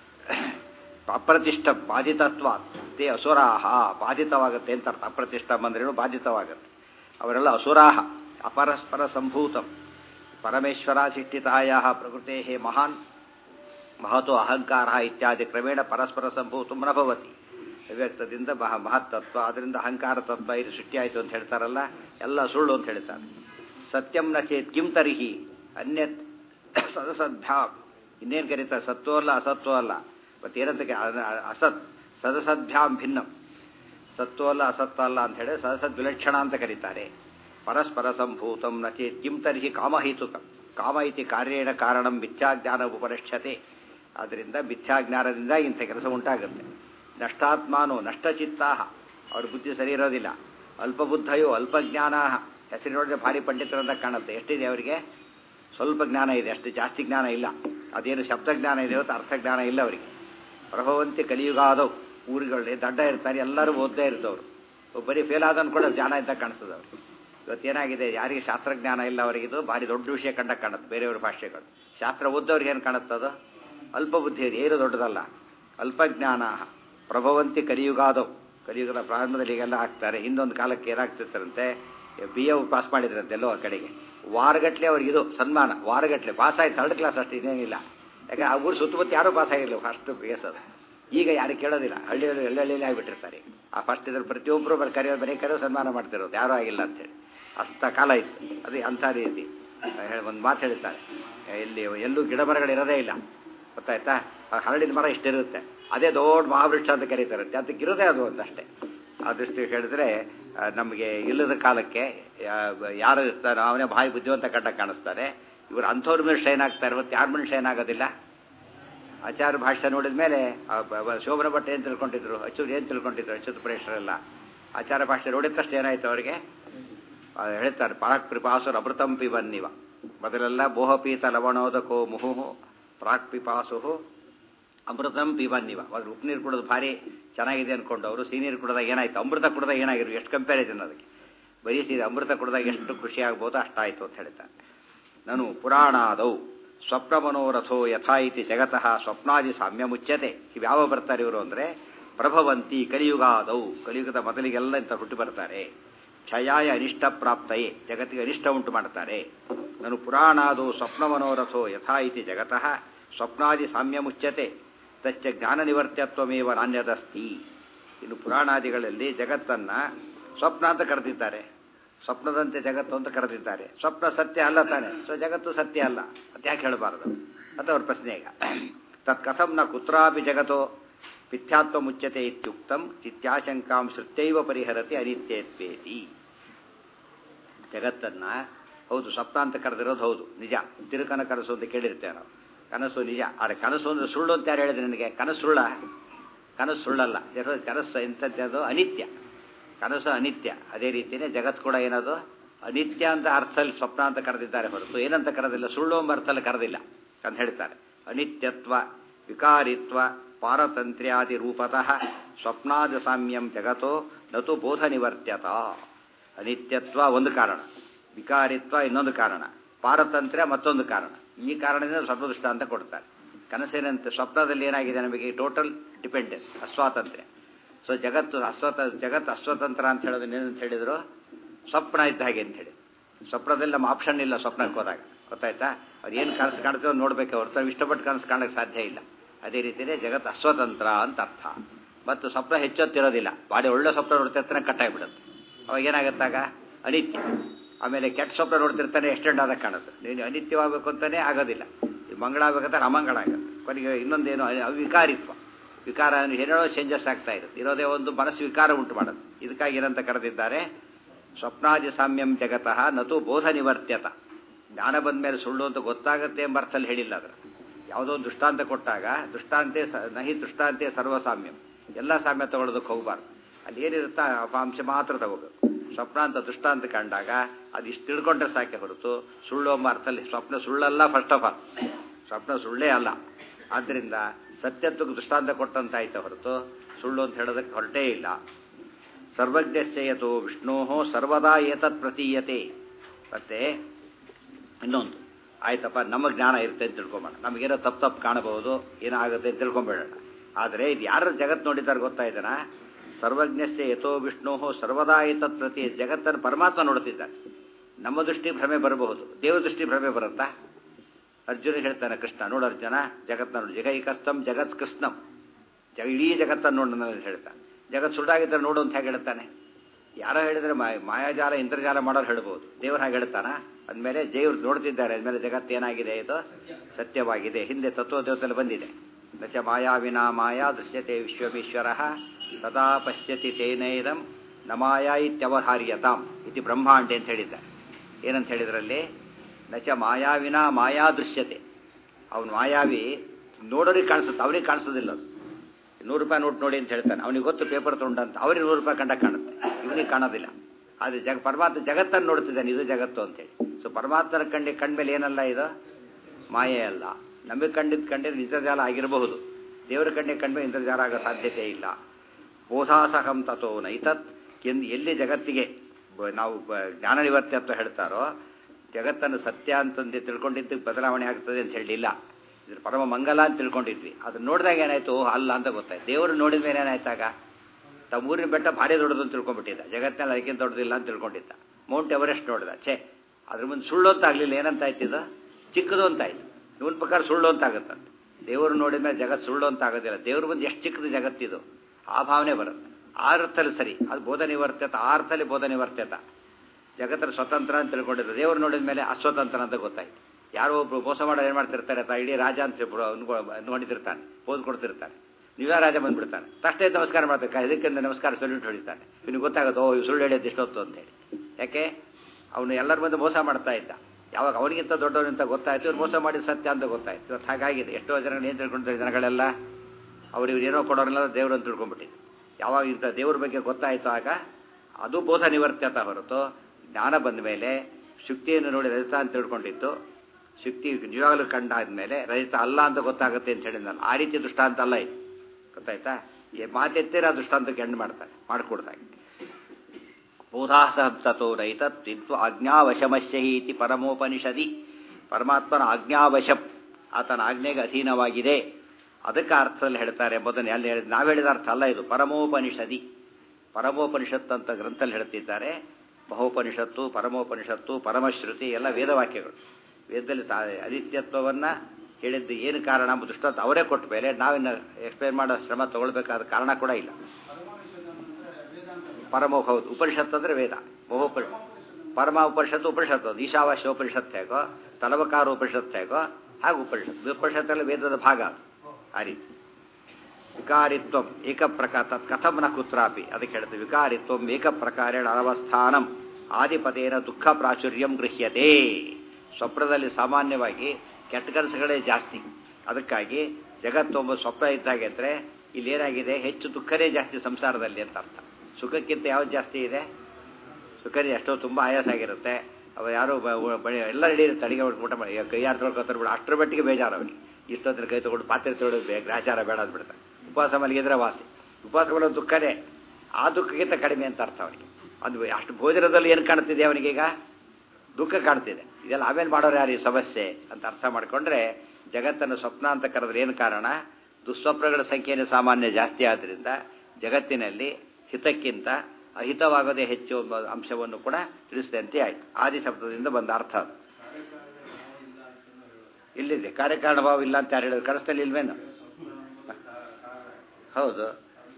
ಅಪ್ರತಿಷ್ಠ ಬಾಧಿತತ್ವ ತೇ ಅಸುರಾಹ ಬಾಧಿತವಾಗುತ್ತೆ ಅಂತ ಅರ್ಥ ಅಪ್ರತಿಷ್ಠ ಬಂದ್ರೇನು ಬಾಧಿತವಾಗುತ್ತೆ ಅವರೆಲ್ಲ ಅಸುರಾಹ ಅಪರಸ್ಪರ ಸಂಭೂತಂ ಪರಮೇಶ್ವರಾಧಿಷ್ಠಿತಾಯ ಪ್ರಕೃತೆ ಮಹಾನ್ ಮಹತು ಅಹಂಕಾರ ಇತ್ಯಾದಿ ಕ್ರಮೇಣ ಪರಸ್ಪರ ಸಂಭೂತಂ ನಭವತಿ ಅವ್ಯಕ್ತದಿಂದ ಮಹ ಮಹತ್ತತ್ವ ಅದರಿಂದ ಅಹಂಕಾರ ತತ್ವ ಇದು ಸೃಷ್ಟಿಯಾಯಿತು ಅಂತ ಹೇಳ್ತಾರಲ್ಲ ಎಲ್ಲ ಸುಳ್ಳು ಅಂತ ಹೇಳ್ತಾರೆ ಸತ್ಯಂ ನ ಚೇತ್ ಕಿಂ ತರ್ಹಿ ಅನ್ಯತ್ ಸದಸದ್ಭ್ಯಾ ಇನ್ನೇನು ಕರೀತಾರೆ ಸತ್ವ ಅಲ್ಲ ಅಸತ್ವ ಅಲ್ಲ ಮತ್ತೇನಂತ ಅಸತ್ ಸದಸದ್ಭ್ಯಾಂ ಭಿನ್ನಂ ಸತ್ವ ಅಲ್ಲ ಅಸತ್ವ ಅಲ್ಲ ಅಂತ ಹೇಳಿ ಸದಸದ್ ವಿಲಕ್ಷಣ ಅಂತ ಕರೀತಾರೆ ಪರಸ್ಪರ ಸಂಭೂತಂ ನ ಚೇತ್ ಕಿಂ ತರ್ಹಿ ಕಾಮಹೇತುಕ ಕಾಮ ಇತಿ ಕಾರ್ಯೇಣ ಕಾರಣಂ ಮಿಥ್ಯಾಜ್ಞಾನ ಉಪರಕ್ಷತೆ ಆದ್ದರಿಂದ ಮಿಥ್ಯಾಜ್ಞಾನದಿಂದ ಇಂಥ ಕೆಲಸ ಉಂಟಾಗುತ್ತೆ ನಷ್ಟಾತ್ಮಾನೋ ನಷ್ಟಚಿತ್ತಾ ಅವ್ರ ಬುದ್ಧಿ ಸರಿ ಇರೋದಿಲ್ಲ ಅಲ್ಪಬುದ್ಧಯೋ ಅಲ್ಪಜ್ಞಾನ ಹೆಸರು ನೋಡಿದ್ರೆ ಭಾರಿ ಪಂಡಿತರಂತ ಕಾಣುತ್ತೆ ಎಷ್ಟಿದೆ ಅವರಿಗೆ ಸ್ವಲ್ಪ ಜ್ಞಾನ ಇದೆ ಅಷ್ಟು ಜಾಸ್ತಿ ಜ್ಞಾನ ಇಲ್ಲ ಅದೇನು ಶಬ್ದ ಜ್ಞಾನ ಇದೆ ಇವತ್ತು ಅರ್ಥ ಜ್ಞಾನ ಇಲ್ಲ ಅವರಿಗೆ ಪ್ರಭವಂತಿ ಕಲಿಯುಗಾದವು ಊರುಗಳಲ್ಲಿ ದಡ್ಡ ಇರ್ತಾರೆ ಎಲ್ಲರೂ ಓದ್ದೇ ಇರ್ತವ್ರು ಬರೀ ಫೇಲ್ ಆದನ್ ಕೂಡ ಜ್ಞಾನ ಇದ್ದಾಗ ಕಾಣಿಸ್ತದೆ ಅವ್ರಿಗೆ ಇವತ್ತೇನಾಗಿದೆ ಯಾರಿಗೆ ಶಾಸ್ತ್ರಜ್ಞಾನ ಇಲ್ಲ ಅವರಿಗಿದು ಭಾರಿ ದೊಡ್ಡ ವಿಷಯ ಕಂಡ ಕಾಣುತ್ತೆ ಬೇರೆಯವ್ರ ಭಾಷೆಗಳು ಶಾಸ್ತ್ರ ಓದ್ದವ್ರಿಗೆ ಏನು ಕಾಣುತ್ತದು ಅಲ್ಪ ಬುದ್ಧಿ ಏನು ದೊಡ್ಡದಲ್ಲ ಅಲ್ಪಜ್ಞಾನ ಪ್ರಭವಂತಿ ಕಲಿಯುಗಾದವು ಕಲಿಯುಗದ ಪ್ರಾರಂಭದಲ್ಲಿ ಹೀಗೆಲ್ಲ ಹಾಕ್ತಾರೆ ಹಿಂದೊಂದು ಕಾಲಕ್ಕೆ ಏನಾಗ್ತಿರ್ತಾರಂತೆ ಬಿ ಎ ಪಾಸ್ ಮಾಡಿದ್ರಂತೆ ಎಲ್ಲೋ ಆ ಕಡೆಗೆ ವಾರಗಟ್ಲೆ ಅವ್ರಿಗೆ ಇದು ಸನ್ಮಾನ ವಾರಗಟ್ಲೆ ಪಾಸ್ ಆಯ್ತು ಥರ್ಡ್ ಕ್ಲಾಸ್ ಅಷ್ಟು ಇನ್ನೇನಿಲ್ಲ ಯಾಕೆ ಆ ಊರು ಸುತ್ತಮುತ್ತ ಯಾರೂ ಪಾಸ್ ಆಗಿಲ್ಲ ಫಸ್ಟ್ ಬೇಸದು ಈಗ ಯಾರು ಕೇಳೋದಿಲ್ಲ ಹಳ್ಳಿಯಲ್ಲಿ ಹಳ್ಳಿಯಲ್ಲಿ ಆಗಿಬಿಟ್ಟಿರ್ತಾರೆ ಆ ಫಸ್ಟ್ ಇದ್ರ ಪ್ರತಿಯೊಬ್ಬರು ಬರ್ ಕರೆಯೋ ಬರೀ ಕರೆಯೋ ಸನ್ಮಾನ ಮಾಡ್ತಿರೋದು ಯಾರೂ ಆಗಿಲ್ಲ ಅಂತೇಳಿ ಅಷ್ಟ ಕಾಲ ಇತ್ತು ಅದು ಅಂಥ ರೀತಿ ಒಂದು ಮಾತು ಹೇಳ್ತಾರೆ ಇಲ್ಲಿ ಎಲ್ಲೂ ಗಿಡ ಮರಗಳು ಇರೋದೇ ಇಲ್ಲ ಗೊತ್ತಾಯ್ತಾ ಹರಳಿನ ಮರ ಇಷ್ಟಿರುತ್ತೆ ಅದೇ ದೊಡ್ಡ ಮಹಾವೃಕ್ಷ ಅಂತ ಕರೀತಾರಂತೆ ಅದಕ್ಕಿರೋದೇ ಅದು ಅಂತ ಅಷ್ಟೇ ಆ ದೃಷ್ಟಿ ಹೇಳಿದ್ರೆ ನಮಗೆ ಇಲ್ಲದ ಕಾಲಕ್ಕೆ ಯಾರು ಇರ್ತಾರೋ ಅವನೇ ಬಾಯಿ ಬುದ್ಧಿವಂತ ಕಂಡ ಕಾಣಿಸ್ತಾರೆ ಇವರು ಅಂಥವ್ರ ಮೇಲೆ ಶೈನ್ ಆಗ್ತಾರೆ ಇವತ್ತು ಯಾರ ಮೇಲೆ ಶೈನ್ ಆಗೋದಿಲ್ಲ ಆಚಾರ ಭಾಷೆ ನೋಡಿದ ಮೇಲೆ ಶೋಭನ ಭಟ್ ಏನು ತಿಳ್ಕೊಂಡಿದ್ರು ಅಚ್ಚೂರು ಏನು ತಿಳ್ಕೊಂಡಿದ್ರು ಅಚ್ಯುತ ಪ್ರೇಷರೆಲ್ಲ ಆಚಾರ ಭಾಷೆ ನೋಡಿದ ತಕ್ಷಣ ಏನಾಯ್ತು ಅವರಿಗೆ ಹೇಳ್ತಾರೆ ಪ್ರಾಕ್ ಪಿಪಾಸುರ ಅಮೃತಂ ಪಿಬನ್ನಿವ ಮೊದಲೆಲ್ಲ ಮೋಹಪೀತ ಲವಣೋದಕೋ ಮುಹುಹು ಪ್ರಾಕ್ ಪಿಪಾಸು ಅಮೃತಂ ಪಿಬನ್ನಿವ ಅವಾಗ ಉಪ್ಪು ನೀರು ಕುಡೋದು ಭಾರಿ ಚೆನ್ನಾಗಿದೆ ಅನ್ಕೊಂಡು ಅವರು ಸಿಹಿ ನೀರು ಕುಡಿದಾಗ ಏನಾಯ್ತು ಅಮೃತ ಕುಡಿದಾಗ ಏನಾಗಿರು ಎಷ್ಟು ಕಂಪ್ಯಾರಿಸನ್ ಅದಕ್ಕೆ ಬರೀ ಸೀರೆ ಅಮೃತ ಕುಡಿದಾಗ ಎಷ್ಟು ಖುಷಿ ಆಗ್ಬೋದು ಅಷ್ಟಾಯ್ತು ಅಂತ ಹೇಳ್ತಾರೆ ನಾನು ಪುರಾಣಾದವು ಸ್ವಪ್ನ ಮನೋರಥೋ ಯಥಾ ಇತಿ ಜಗತಃ ಸ್ವಪ್ನಾದಿ ಸಾಮ್ಯ ಮುಚ್ಚತೆ ಇವ್ಯಾವ ಬರ್ತಾರೆ ಇವರು ಅಂದರೆ ಪ್ರಭವಂತಿ ಕಲಿಯುಗಾದವು ಕಲಿಯುಗದ ಮೊದಲಿಗೆಲ್ಲ ಇಂಥ ಹುಟ್ಟು ಬರ್ತಾರೆ ಕ್ಷಯಾಯ ಅನಿಷ್ಟ ಪ್ರಾಪ್ತಯೇ ಜಗತ್ತಿಗೆ ಅನಿಷ್ಟ ಉಂಟು ಮಾಡ್ತಾರೆ ನಾನು ಪುರಾಣಾದವು ಸ್ವಪ್ನ ಮನೋರಥೋ ಯಥಾ ಇತಿ ಜಗತಃ ಸ್ವಪ್ನಾದಿ ಸಾಮ್ಯ ಮುಚ್ಚತೆ ತಚ್ಚ ಜ್ಞಾನ ನಿವರ್ತ್ಯತ್ವಮೇವ ನಾಣ್ಯದಸ್ತಿ ಇನ್ನು ಪುರಾಣಾದಿಗಳಲ್ಲಿ ಜಗತ್ತನ್ನ ಸ್ವಪ್ನ ಅಂತ ಕರೆದಿದ್ದಾರೆ ಸ್ವಪ್ನದಂತೆ ಜಗತ್ತು ಅಂತ ಕರೆದಿದ್ದಾರೆ ಸ್ವಪ್ನ ಸತ್ಯ ಅಲ್ಲ ತಾನೆ ಸೊ ಜಗತ್ತು ಸತ್ಯ ಅಲ್ಲ ಅಂತ ಯಾಕೆ ಹೇಳಬಾರದು ಅಂತ ಅವ್ರ ಪ್ರಶ್ನೆ ಈಗ ತತ್ ಕಥಂ ನ ಕುತ್ರಾಪಿ ಜಗತ್ತೋ ಮಿಥ್ಯಾತ್ವ ಮುಚ್ಚತೆ ಇತ್ಯುಕ್ತಂ ಇತ್ಯಾಶಂಕಾಂ ಶ್ರುತ್ಯೈವ ಪರಿಹರತೆ ಅನಿತ್ಯತ್ವೇತಿ ಜಗತ್ತನ್ನ ಹೌದು ಸ್ವಪ್ನ ಅಂತ ಕರೆದಿರೋದು ಹೌದು ನಿಜ ತಿರುಕನ ಕನಸು ಅಂತ ಕೇಳಿರ್ತೇವೆ ನಾವು ಕನಸು ನಿಜ ಆದರೆ ಕನಸು ಅಂದ್ರೆ ಸುಳ್ಳು ಅಂತ ಯಾರು ಹೇಳಿದ್ರೆ ನನಗೆ ಕನಸು ಸುಳ್ಳ ಕನಸು ಸುಳ್ಳಲ್ಲ ಯಾಕಂದ್ರೆ ಕನಸು ಎಂಥದ್ದು ಅನಿತ್ಯ ಕನಸು ಅನಿತ್ಯ ಅದೇ ರೀತಿಯೇ ಜಗತ್ತು ಕೂಡ ಏನದು ಅನಿತ್ಯ ಅಂತ ಅರ್ಥದಲ್ಲಿ ಸ್ವಪ್ನ ಅಂತ ಕರೆದಿದ್ದಾರೆ ಹೊರತು ಏನಂತ ಕರೆದಿಲ್ಲ ಸುಳ್ಳು ಎಂಬ ಅರ್ಥದಲ್ಲಿ ಕರೆದಿಲ್ಲ ಅಂತ ಹೇಳ್ತಾರೆ ಅನಿತ್ಯತ್ವ ವಿಕಾರಿತ್ವ ಪಾರತಂತ್ರ್ಯಾದಿ ರೂಪತಃ ಸ್ವಪ್ನಾದ ಸಾಮ್ಯಂ ಜಗತ್ತೋ ನತು ಬೋಧ ನಿವರ್ತ್ಯತ ಅನಿತ್ಯತ್ವ ಒಂದು ಕಾರಣ ವಿಕಾರಿತ್ವ ಇನ್ನೊಂದು ಕಾರಣ ಪಾರತಂತ್ರ್ಯ ಮತ್ತೊಂದು ಕಾರಣ ಈ ಕಾರಣದಿಂದ ಸ್ವಪ್ನದೃಷ್ಟ ಅಂತ ಕೊಡ್ತಾರೆ ಕನಸಿನಂತೆ ಸ್ವಪ್ನದಲ್ಲಿ ಏನಾಗಿದೆ ನಮಗೆ ಟೋಟಲ್ ಡಿಪೆಂಡೆನ್ಸ್ ಅಸ್ವಾತಂತ್ರ್ಯ ಸೊ ಜಗತ್ತು ಅಸ್ವತ ಜಗತ್ತು ಅಸ್ವತಂತ್ರ ಅಂತ ಹೇಳೋದು ಏನಂತ ಹೇಳಿದ್ರು ಸ್ವಪ್ನ ಇದ್ದ ಹಾಗೆ ಅಂತ ಹೇಳಿ ಸ್ವಪ್ನದಲ್ಲಿ ನಮ್ಮ ಆಪ್ಷನ್ ಇಲ್ಲ ಸ್ವಪ್ನಕ್ಕೆ ಹೋದಾಗ ಗೊತ್ತಾಯ್ತಾ ಅವ್ರು ಏನು ಕನಸು ಕಾಣ್ತೇವೆ ನೋಡ್ಬೇಕು ಹೊರತು ನಾವು ಇಷ್ಟಪಟ್ಟು ಕನಸು ಕಾಣಕ್ಕೆ ಸಾಧ್ಯ ಇಲ್ಲ ಅದೇ ರೀತಿಯೇ ಜಗತ್ತು ಅಸ್ವತಂತ್ರ ಅಂತ ಅರ್ಥ ಮತ್ತು ಸ್ವಪ್ನ ಹೆಚ್ಚೊತ್ತಿರೋದಿಲ್ಲ ಬಾಡಿ ಒಳ್ಳೆ ಸ್ವಪ್ನ ನೋಡ್ತಿರ್ತಾನೆ ಕಟ್ಟಾಗ್ಬಿಡುತ್ತೆ ಅವಾಗ ಏನಾಗುತ್ತಾಗ ಅನಿತ್ಯ ಆಮೇಲೆ ಕೆಟ್ಟ ಸ್ವಪ್ನ ನೋಡ್ತಿರ್ತಾನೆ ಎಕ್ಸ್ಟೆಂಡ್ ಆದಾಗ ಕಾಣುತ್ತೆ ನೀನು ಅನಿತ್ಯವಾಗಬೇಕು ಅಂತಾನೆ ಆಗೋದಿಲ್ಲ ಈ ಮಂಗಳ ಆಗ್ಬೇಕಂದ್ರೆ ಅಮಂಗಳ ಆಗುತ್ತೆ ಕೊನೆಗೆ ಇನ್ನೊಂದೇನು ವಿಕಾರಿತ್ವ ವಿಕಾರ ಏನೇನೋ ಚೇಂಜಸ್ ಆಗ್ತಾ ಇರುತ್ತೆ ಇರೋದೇ ಒಂದು ಮನಸ್ಸು ವಿಕಾರ ಉಂಟು ಮಾಡುತ್ತೆ ಇದಕ್ಕಾಗಿ ಏನಂತ ಕರೆದಿದ್ದಾರೆ ಸ್ವಪ್ನಾದಿ ಸಾಮ್ಯಂ ಜಗತಃ ನತು ಬೋಧ ನಿವರ್ತ್ಯತ ಜ್ಞಾನ ಬಂದ ಮೇಲೆ ಸುಳ್ಳು ಅಂತ ಗೊತ್ತಾಗುತ್ತೆ ಎಂಬ ಅರ್ಥದಲ್ಲಿ ಹೇಳಿಲ್ಲ ಅದರ ಯಾವುದೋ ಒಂದು ದೃಷ್ಟಾಂತ ಕೊಟ್ಟಾಗ ದೃಷ್ಟಾಂತೆ ನಹಿ ದೃಷ್ಟಾಂತೆ ಸರ್ವಸಾಮ್ಯಂ ಎಲ್ಲ ಸಾಮ್ಯ ತಗೊಳ್ಳೋದಕ್ಕೆ ಹೋಗಬಾರ್ದು ಅಲ್ಲಿ ಏನಿರುತ್ತಾ ಆ ಅಂಶ ಮಾತ್ರ ತಗೋಬೇಕು ಸ್ವಪ್ನ ಅಂತ ದೃಷ್ಟಾಂತ ಕಂಡಾಗ ಅದು ಇಷ್ಟು ತಿಳ್ಕೊಂಡ್ರೆ ಸಾಕೆ ಹೊರತು ಸುಳ್ಳು ಎಂಬ ಅರ್ಥದಲ್ಲಿ ಸ್ವಪ್ನ ಸುಳ್ಳಲ್ಲ ಫಸ್ಟ್ ಆಫ್ ಆಲ್ ಸ್ವಪ್ನ ಸುಳ್ಳೇ ಅಲ್ಲ ಆದ್ದರಿಂದ ಸತ್ಯತ್ವಕ್ಕೆ ದೃಷ್ಟಾಂತ ಕೊಟ್ಟಂತಾಯ್ತು ಹೊರತು ಸುಳ್ಳು ಅಂತ ಹೇಳೋದಕ್ಕೆ ಹೊರಟೇ ಇಲ್ಲ ಸರ್ವಜ್ಞಸ್ಯಯತೋ ವಿಷ್ಣೋ ಸರ್ವದಾ ಏತತ್ ಪ್ರತೀಯತೆ ಮತ್ತೆ ಇನ್ನೊಂದು ಆಯ್ತಪ್ಪ ನಮ್ಮ ಜ್ಞಾನ ಇರುತ್ತೆ ಅಂತ ತಿಳ್ಕೊಂಬೋಣ ನಮಗೇನೋ ತಪ್ಪು ತಪ್ಪು ಕಾಣಬಹುದು ಏನಾಗುತ್ತೆ ಅಂತ ತಿಳ್ಕೊಂಬೇಡೋಣ ಆದರೆ ಇದು ಯಾರು ಜಗತ್ತು ನೋಡಿದ್ದಾರೆ ಗೊತ್ತಾಯ್ತಾನ ಸರ್ವಜ್ಞಸ್ಯ ಯಥೋ ವಿಷ್ಣು ಸರ್ವದಾ ಏತತ್ ಪ್ರತಿ ಜಗತ್ತನ್ನು ಪರಮಾತ್ಮ ನೋಡುತ್ತಿದ್ದಾನೆ ನಮ್ಮ ದೃಷ್ಟಿ ಭ್ರಮೆ ಬರಬಹುದು ದೇವ ದೃಷ್ಟಿ ಭ್ರಮೆ ಬರುತ್ತಾ ಅರ್ಜುನ ಹೇಳ್ತಾನೆ ಕೃಷ್ಣ ನೋಡು ಅರ್ಜುನ ಜಗತ್ನ ನೋಡಿ ಜಗೈಕಸ್ತಂ ಜಗತ್ ಕೃಷ್ಣಂ ಜಗ ಇಡೀ ಜಗತ್ತನ್ನು ನೋಡು ಅಂತ ಹೇಳ್ತಾನೆ ಜಗತ್ ಸುಳ್ಳಾಗಿದ್ದರೆ ನೋಡು ಅಂತ ಹೇಗೆ ಹೇಳ್ತಾನೆ ಯಾರೋ ಹೇಳಿದ್ರೆ ಮಾಯ ಮಾಯಾಜಾಲ ಇಂದ್ರಜಾಲ ಮಾಡೋರು ಹೇಳ್ಬೋದು ದೇವ್ರು ಹಾಗೆ ಹೇಳ್ತಾನ ಅಂದಮೇಲೆ ದೇವ್ರು ನೋಡ್ತಿದ್ದಾರೆ ಅಂದಮೇಲೆ ಜಗತ್ತು ಏನಾಗಿದೆ ಇದು ಸತ್ಯವಾಗಿದೆ ಹಿಂದೆ ತತ್ವದೇವತೆಯಲ್ಲಿ ಬಂದಿದೆ ನಚ ಮಾಯಾವಿನ ಮಾಯಾ ದೃಶ್ಯತೆ ವಿಶ್ವಮೀಶ್ವರ ಸದಾ ಪಶ್ಯತಿ ತೇನೈದಂ ನ ಮಾಯಾ ಇತ್ಯವಹಾರ್ಯತಾಂ ಇತಿ ಬ್ರಹ್ಮಾಂಡೆ ಅಂತ ಹೇಳಿದ್ದಾರೆ ಏನಂತ ಹೇಳಿದ್ರಲ್ಲಿ ನಚ ಮಾಯಾವಿನ ಮಾಯಾ ದೃಶ್ಯತೆ ಅವನು ಮಾಯಾವಿ ನೋಡೋರಿಗೆ ಕಾಣಿಸುತ್ತೆ ಅವನಿಗೆ ಕಾಣಿಸೋದಿಲ್ಲ ಅದು ನೂರು ರೂಪಾಯಿ ನೋಟ್ ನೋಡಿ ಅಂತ ಹೇಳ್ತಾನೆ ಅವನಿಗೆ ಗೊತ್ತು ಪೇಪರ್ ತೊಗೊಂಡಂತ ಅವ್ರಿಗೆ ನೂರು ರೂಪಾಯಿ ಕಂಡ ಕಾಣುತ್ತೆ ಇವನಿಗೆ ಕಾಣೋದಿಲ್ಲ ಆದರೆ ಜಗ ಪರಮಾತ್ಮ ಜಗತ್ತನ್ನು ನೋಡ್ತಿದ್ದಾನೆ ಇದು ಜಗತ್ತು ಅಂತೇಳಿ ಸೊ ಪರಮಾತ್ಮನ ಕಂಡಿ ಕಂಡ್ಮೇಲೆ ಏನಲ್ಲ ಇದು ಮಾಯೆ ಅಲ್ಲ ನಮಗೆ ಕಂಡಿದ್ದು ಕಂಡಿದ್ದು ಇಂದ್ರಜಾಲ ಆಗಿರಬಹುದು ದೇವರ ಕಣ್ಣಿಗೆ ಕಂಡ್ಮೇಲೆ ಇಂದ್ರಜಾಲ ಆಗೋ ಸಾಧ್ಯತೆ ಇಲ್ಲ ಬೋಧಾಸಹಂ ತಥೋ ನೈತತ್ ಎಂದು ಎಲ್ಲಿ ಜಗತ್ತಿಗೆ ನಾವು ಜ್ಞಾನ ನಿವರ್ತ್ಯತ್ವ ಹೇಳ್ತಾರೋ ಜಗತ್ತನ್ನು ಸತ್ಯ ಅಂತಂದು ತಿಳ್ಕೊಂಡಿದ್ದು ಬದಲಾವಣೆ ಆಗ್ತದೆ ಅಂತ ಹೇಳಿಲ್ಲ ಇದ್ರ ಪರಮ ಮಂಗಲ ಅಂತ ತಿಳ್ಕೊಂಡಿದ್ವಿ ಅದನ್ನ ನೋಡಿದಾಗ ಏನಾಯ್ತು ಅಲ್ಲ ಅಂತ ಗೊತ್ತಾಯ್ತು ದೇವರು ನೋಡಿದ ಮೇಲೆ ಏನಾಯ್ತಾಗ ತಮ್ಮ ಊರಿನ ಬೆಟ್ಟ ಭಾರಿ ದೊಡ್ಡದು ಅಂತ ತಿಳ್ಕೊಂಡ್ಬಿಟ್ಟಿದ್ದ ಜಗತ್ತಿನಲ್ಲಿ ಅದಕ್ಕಿಂತ ದೊಡ್ಡದಿಲ್ಲ ಅಂತ ತಿಳ್ಕೊಂಡಿದ್ದ ಮೌಂಟ್ ಎವರೆಸ್ಟ್ ನೋಡಿದ ಛೇ ಅದ್ರ ಮುಂದೆ ಸುಳ್ಳು ಅಂತ ಆಗಲಿಲ್ಲ ಏನಂತ ಆಯ್ತಿದ ಚಿಕ್ಕದು ಅಂತ ಆಯ್ತು ಇವನ್ ಪ್ರಕಾರ ಸುಳ್ಳು ಅಂತ ಆಗುತ್ತಂತೆ ದೇವರು ನೋಡಿದ ಮೇಲೆ ಜಗತ್ತು ಸುಳ್ಳು ಅಂತ ಆಗೋದಿಲ್ಲ ದೇವ್ರ ಮುಂದೆ ಎಷ್ಟು ಚಿಕ್ಕದು ಜಗತ್ತಿದು ಆ ಭಾವನೆ ಬರುತ್ತೆ ಆ ಅರ್ಥದಲ್ಲಿ ಸರಿ ಅದು ಬೋಧ ನಿವರ್ತ್ಯತ ಆ ಅರ್ಥದಲ್ಲಿ ಬೋಧ ನಿವರ್ತ್ಯತ ಜಗತ್ತರ ಸ್ವತಂತ್ರ ಅಂತ ತಿಳ್ಕೊಂಡಿದ್ರು ದೇವರು ನೋಡಿದ ಮೇಲೆ ಅಸ್ವತಂತ್ರ ಅಂತ ಗೊತ್ತಾಯ್ತು ಯಾರೋ ಒಬ್ರು ಮೋಸ ಮಾಡೋರು ಏನು ಮಾಡ್ತಿರ್ತಾರೆ ತಾ ಇಡೀ ರಾಜ ಅಂತ ನೋಡಿತಿರ್ತಾನೆ ಓದ್ ಕೊಡ್ತಿರ್ತಾನೆ ನೀವೇ ರಾಜ ಬಂದ್ಬಿಡ್ತಾನೆ ತಷ್ಟೇ ನಮಸ್ಕಾರ ಮಾಡ್ತಾರೆ ಇದಕ್ಕೆ ನಮಸ್ಕಾರ ಸಲ್ಯೂಟ್ ಹೊಡಿತಾನೆ ಇವ್ನಿಗೆ ಗೊತ್ತಾಗುತ್ತೆ ಓ ಇವ್ ಸುಳ್ಳು ಹೇಳಿದ್ದು ಇಷ್ಟೊತ್ತು ಅಂತೇಳಿ ಯಾಕೆ ಅವನು ಎಲ್ಲರ ಬಂದು ಮೋಸ ಮಾಡ್ತಾ ಇದ್ದ ಯಾವಾಗ ಅವನಿಗಿಂತ ದೊಡ್ಡವನಿಂತ ಗೊತ್ತಾಯ್ತು ಇವ್ರು ಮೋಸ ಮಾಡಿದ ಸತ್ಯ ಅಂತ ಗೊತ್ತಾಯ್ತು ಇವತ್ತು ಹಾಗಾಗಿದೆ ಎಷ್ಟೋ ಜನ ಏನು ತಿಳ್ಕೊಂಡಿದ್ದಾರೆ ಜನಗಳೆಲ್ಲ ಅವ್ರು ಇವ್ರು ಏನೋ ಕೊಡೋರೆಲ್ಲ ದೇವರು ಅಂತ ತಿಳ್ಕೊಂಡ್ಬಿಟ್ಟಿದ್ರು ಯಾವಾಗ ಇಂಥ ದೇವ್ರ ಬಗ್ಗೆ ಗೊತ್ತಾಯ್ತು ಆಗ ಅದು ಬೋಧ ನಿವರ್ತ್ಯತ ಹೊರತು ಜ್ಞಾನ ಬಂದ ಮೇಲೆ ಶುಕ್ತಿಯನ್ನು ನೋಡಿ ರಜತ ಅಂತ ತಿಳ್ಕೊಂಡಿತ್ತು ಶಕ್ತಿ ನಿಜವಾಗ್ಲೂ ಕಂಡಾದ್ಮೇಲೆ ರಹಿತ ಅಲ್ಲ ಅಂತ ಗೊತ್ತಾಗುತ್ತೆ ಅಂತ ಹೇಳಿದ್ನಲ್ಲ ಆ ರೀತಿ ದೃಷ್ಟಾಂತ ಅಲ್ಲ ಇದು ಗೊತ್ತಾಯ್ತಾ ಈ ಮಾತೆತ್ತಿರ ಆ ದೃಷ್ಟಾಂತಕ್ಕೆ ಎಂಡ್ ಮಾಡ್ತಾರೆ ಮಾಡಿಕೊಡ್ತಾರೆ ಬೋಧಾಸಹಂಸತೋ ರೈತತ್ವಿತ್ವ ಆಜ್ಞಾವಶಮಸ್ಯ ಇತಿ ಪರಮೋಪನಿಷದಿ ಪರಮಾತ್ಮನ ಆಜ್ಞಾವಶಂ ಆತನ ಆಜ್ಞೆಗೆ ಅಧೀನವಾಗಿದೆ ಅದಕ್ಕೆ ಅರ್ಥದಲ್ಲಿ ಹೇಳ್ತಾರೆ ಮೊದಲು ಅಲ್ಲಿ ಹೇಳಿದ ನಾವು ಹೇಳಿದ ಅರ್ಥ ಅಲ್ಲ ಇದು ಪರಮೋಪನಿಷದಿ ಪರಮೋಪನಿಷತ್ ಅಂತ ಗ್ರಂಥದಲ್ಲಿ ಹೇಳ್ತಿದ್ದಾರೆ ಮಹೋಪನಿಷತ್ತು ಪರಮೋಪನಿಷತ್ತು ಪರಮಶ್ರುತಿ ಎಲ್ಲ ವೇದವಾಕ್ಯಗಳು ವೇದದಲ್ಲಿ ತಾ ಅನಿತ್ಯತ್ವವನ್ನು ಹೇಳಿದ್ದು ಏನು ಕಾರಣ ಎಂಬ ದೃಷ್ಟಾಂತ ಅವರೇ ಕೊಟ್ಟ ಮೇಲೆ ನಾವಿನ್ನು ಎಕ್ಸ್ಪ್ಲೇನ್ ಮಾಡೋ ಶ್ರಮ ತಗೊಳ್ಬೇಕಾದ ಕಾರಣ ಕೂಡ ಇಲ್ಲ ಪರಮ ಹೌದು ಉಪನಿಷತ್ ಅಂದ್ರೆ ವೇದ ಮಹೋಪರಿ ಪರಮ ಉಪನಿಷತ್ತು ಉಪನಿಷತ್ತು ಅದು ಈಶಾವಾಸ್ಯ ಉಪನಿಷತ್ ಹೇಗೋ ತಲವಕಾರ ಉಪನಿಷತ್ ಹೇಗೋ ಹಾಗೆ ಉಪನಿಷತ್ ಉಪನಿಷತ್ತಲ್ಲಿ ವೇದದ ಭಾಗ ಅದು ಆ ರೀತಿ ವಿಕಾರಿತ್ವ ಏಕ ಪ್ರಕಾರ ತತ್ ಕಥಂ ನ ಕುತ್ರಾಪಿ ಅದಕ್ಕೆ ಹೇಳ್ತೇವೆ ವಿಕಾರಿತ್ವ ಏಕ ಪ್ರಕಾರೇಣ ಅನವಸ್ಥಾನಂ ಆದಿಪದೇನ ದುಃಖ ಪ್ರಾಚುರ್ಯಂ ಗೃಹ್ಯತೆ ಸ್ವಪ್ನದಲ್ಲಿ ಸಾಮಾನ್ಯವಾಗಿ ಕೆಟ್ಟ ಕನಸುಗಳೇ ಜಾಸ್ತಿ ಅದಕ್ಕಾಗಿ ಜಗತ್ತೊಂಬ ಸ್ವಪ್ನ ಇದ್ದಾಗೆ ಅಂದರೆ ಇಲ್ಲಿ ಏನಾಗಿದೆ ಹೆಚ್ಚು ದುಃಖನೇ ಜಾಸ್ತಿ ಸಂಸಾರದಲ್ಲಿ ಅಂತ ಅರ್ಥ ಸುಖಕ್ಕಿಂತ ಯಾವ್ದು ಜಾಸ್ತಿ ಇದೆ ಸುಖನೇ ಎಷ್ಟೋ ತುಂಬ ಆಯಾಸ ಆಗಿರುತ್ತೆ ಅವ ಯಾರೋ ಬಳಿ ಎಲ್ಲ ರೆಡಿ ಇರುತ್ತೆ ಅಡಿಗೆ ಊಟ ಮಾಡಿ ಕೈ ಯಾರು ತೊಳ್ಕೊತಾರೆ ಬಿಡ ಅಷ್ಟರ ಮಟ್ಟಿಗೆ ಬೇಜಾರು ಅವನಿಗೆ ಇಷ್ಟೊತ್ತಿನ ಕೈ ತೊಗೊಂಡು ಪಾತ್ರೆ ತೊಗೊಳೋದು ಬೇಗ ಗ್ರಾಚಾರ ಬೇಡ ಅಂದ್ಬಿಡ್ತಾರೆ ಉಪವಾಸ ಮಲಗಿದ್ರೆ ವಾಸಿ ಉಪವಾಸ ಮಾಡೋದು ದುಃಖನೇ ಆ ದುಃಖಕ್ಕಿಂತ ಕಡಿಮೆ ಅಂತ ಅರ್ಥ ಅವನಿಗೆ ಅದು ಅಷ್ಟು ಭೋಜನದಲ್ಲಿ ಏನು ಕಾಣ್ತಿದೆ ಅವನಿಗೀಗ ದುಃಖ ಕಾಣ್ತಿದೆ ಇದೆಲ್ಲ ಆಮೇಲೆ ಮಾಡೋರು ಯಾರು ಈ ಸಮಸ್ಯೆ ಅಂತ ಅರ್ಥ ಮಾಡಿಕೊಂಡ್ರೆ ಜಗತ್ತನ್ನು ಸ್ವಪ್ನ ಅಂತ ಕರೆದ್ರೆ ಏನು ಕಾರಣ ದುಸ್ವಪ್ನಗಳ ಸಂಖ್ಯೆನೇ ಸಾಮಾನ್ಯ ಜಾಸ್ತಿ ಆದ್ದರಿಂದ ಜಗತ್ತಿನಲ್ಲಿ ಹಿತಕ್ಕಿಂತ ಅಹಿತವಾಗದೇ ಹೆಚ್ಚು ಎಂಬ ಅಂಶವನ್ನು ಕೂಡ ತಿಳಿಸಿದಂತೆ ಆಯ್ತು ಆದಿ ಶಬ್ದದಿಂದ ಬಂದ ಅರ್ಥ ಅದು ಇಲ್ಲಿದೆ ಕಾರ್ಯಕಾರಣ ಭಾವ ಇಲ್ಲ ಅಂತ ಯಾರು ಹೇಳಿದ್ರು ಕನಸಲ್ಲಿ ಇಲ್ವೇನು ಹೌದು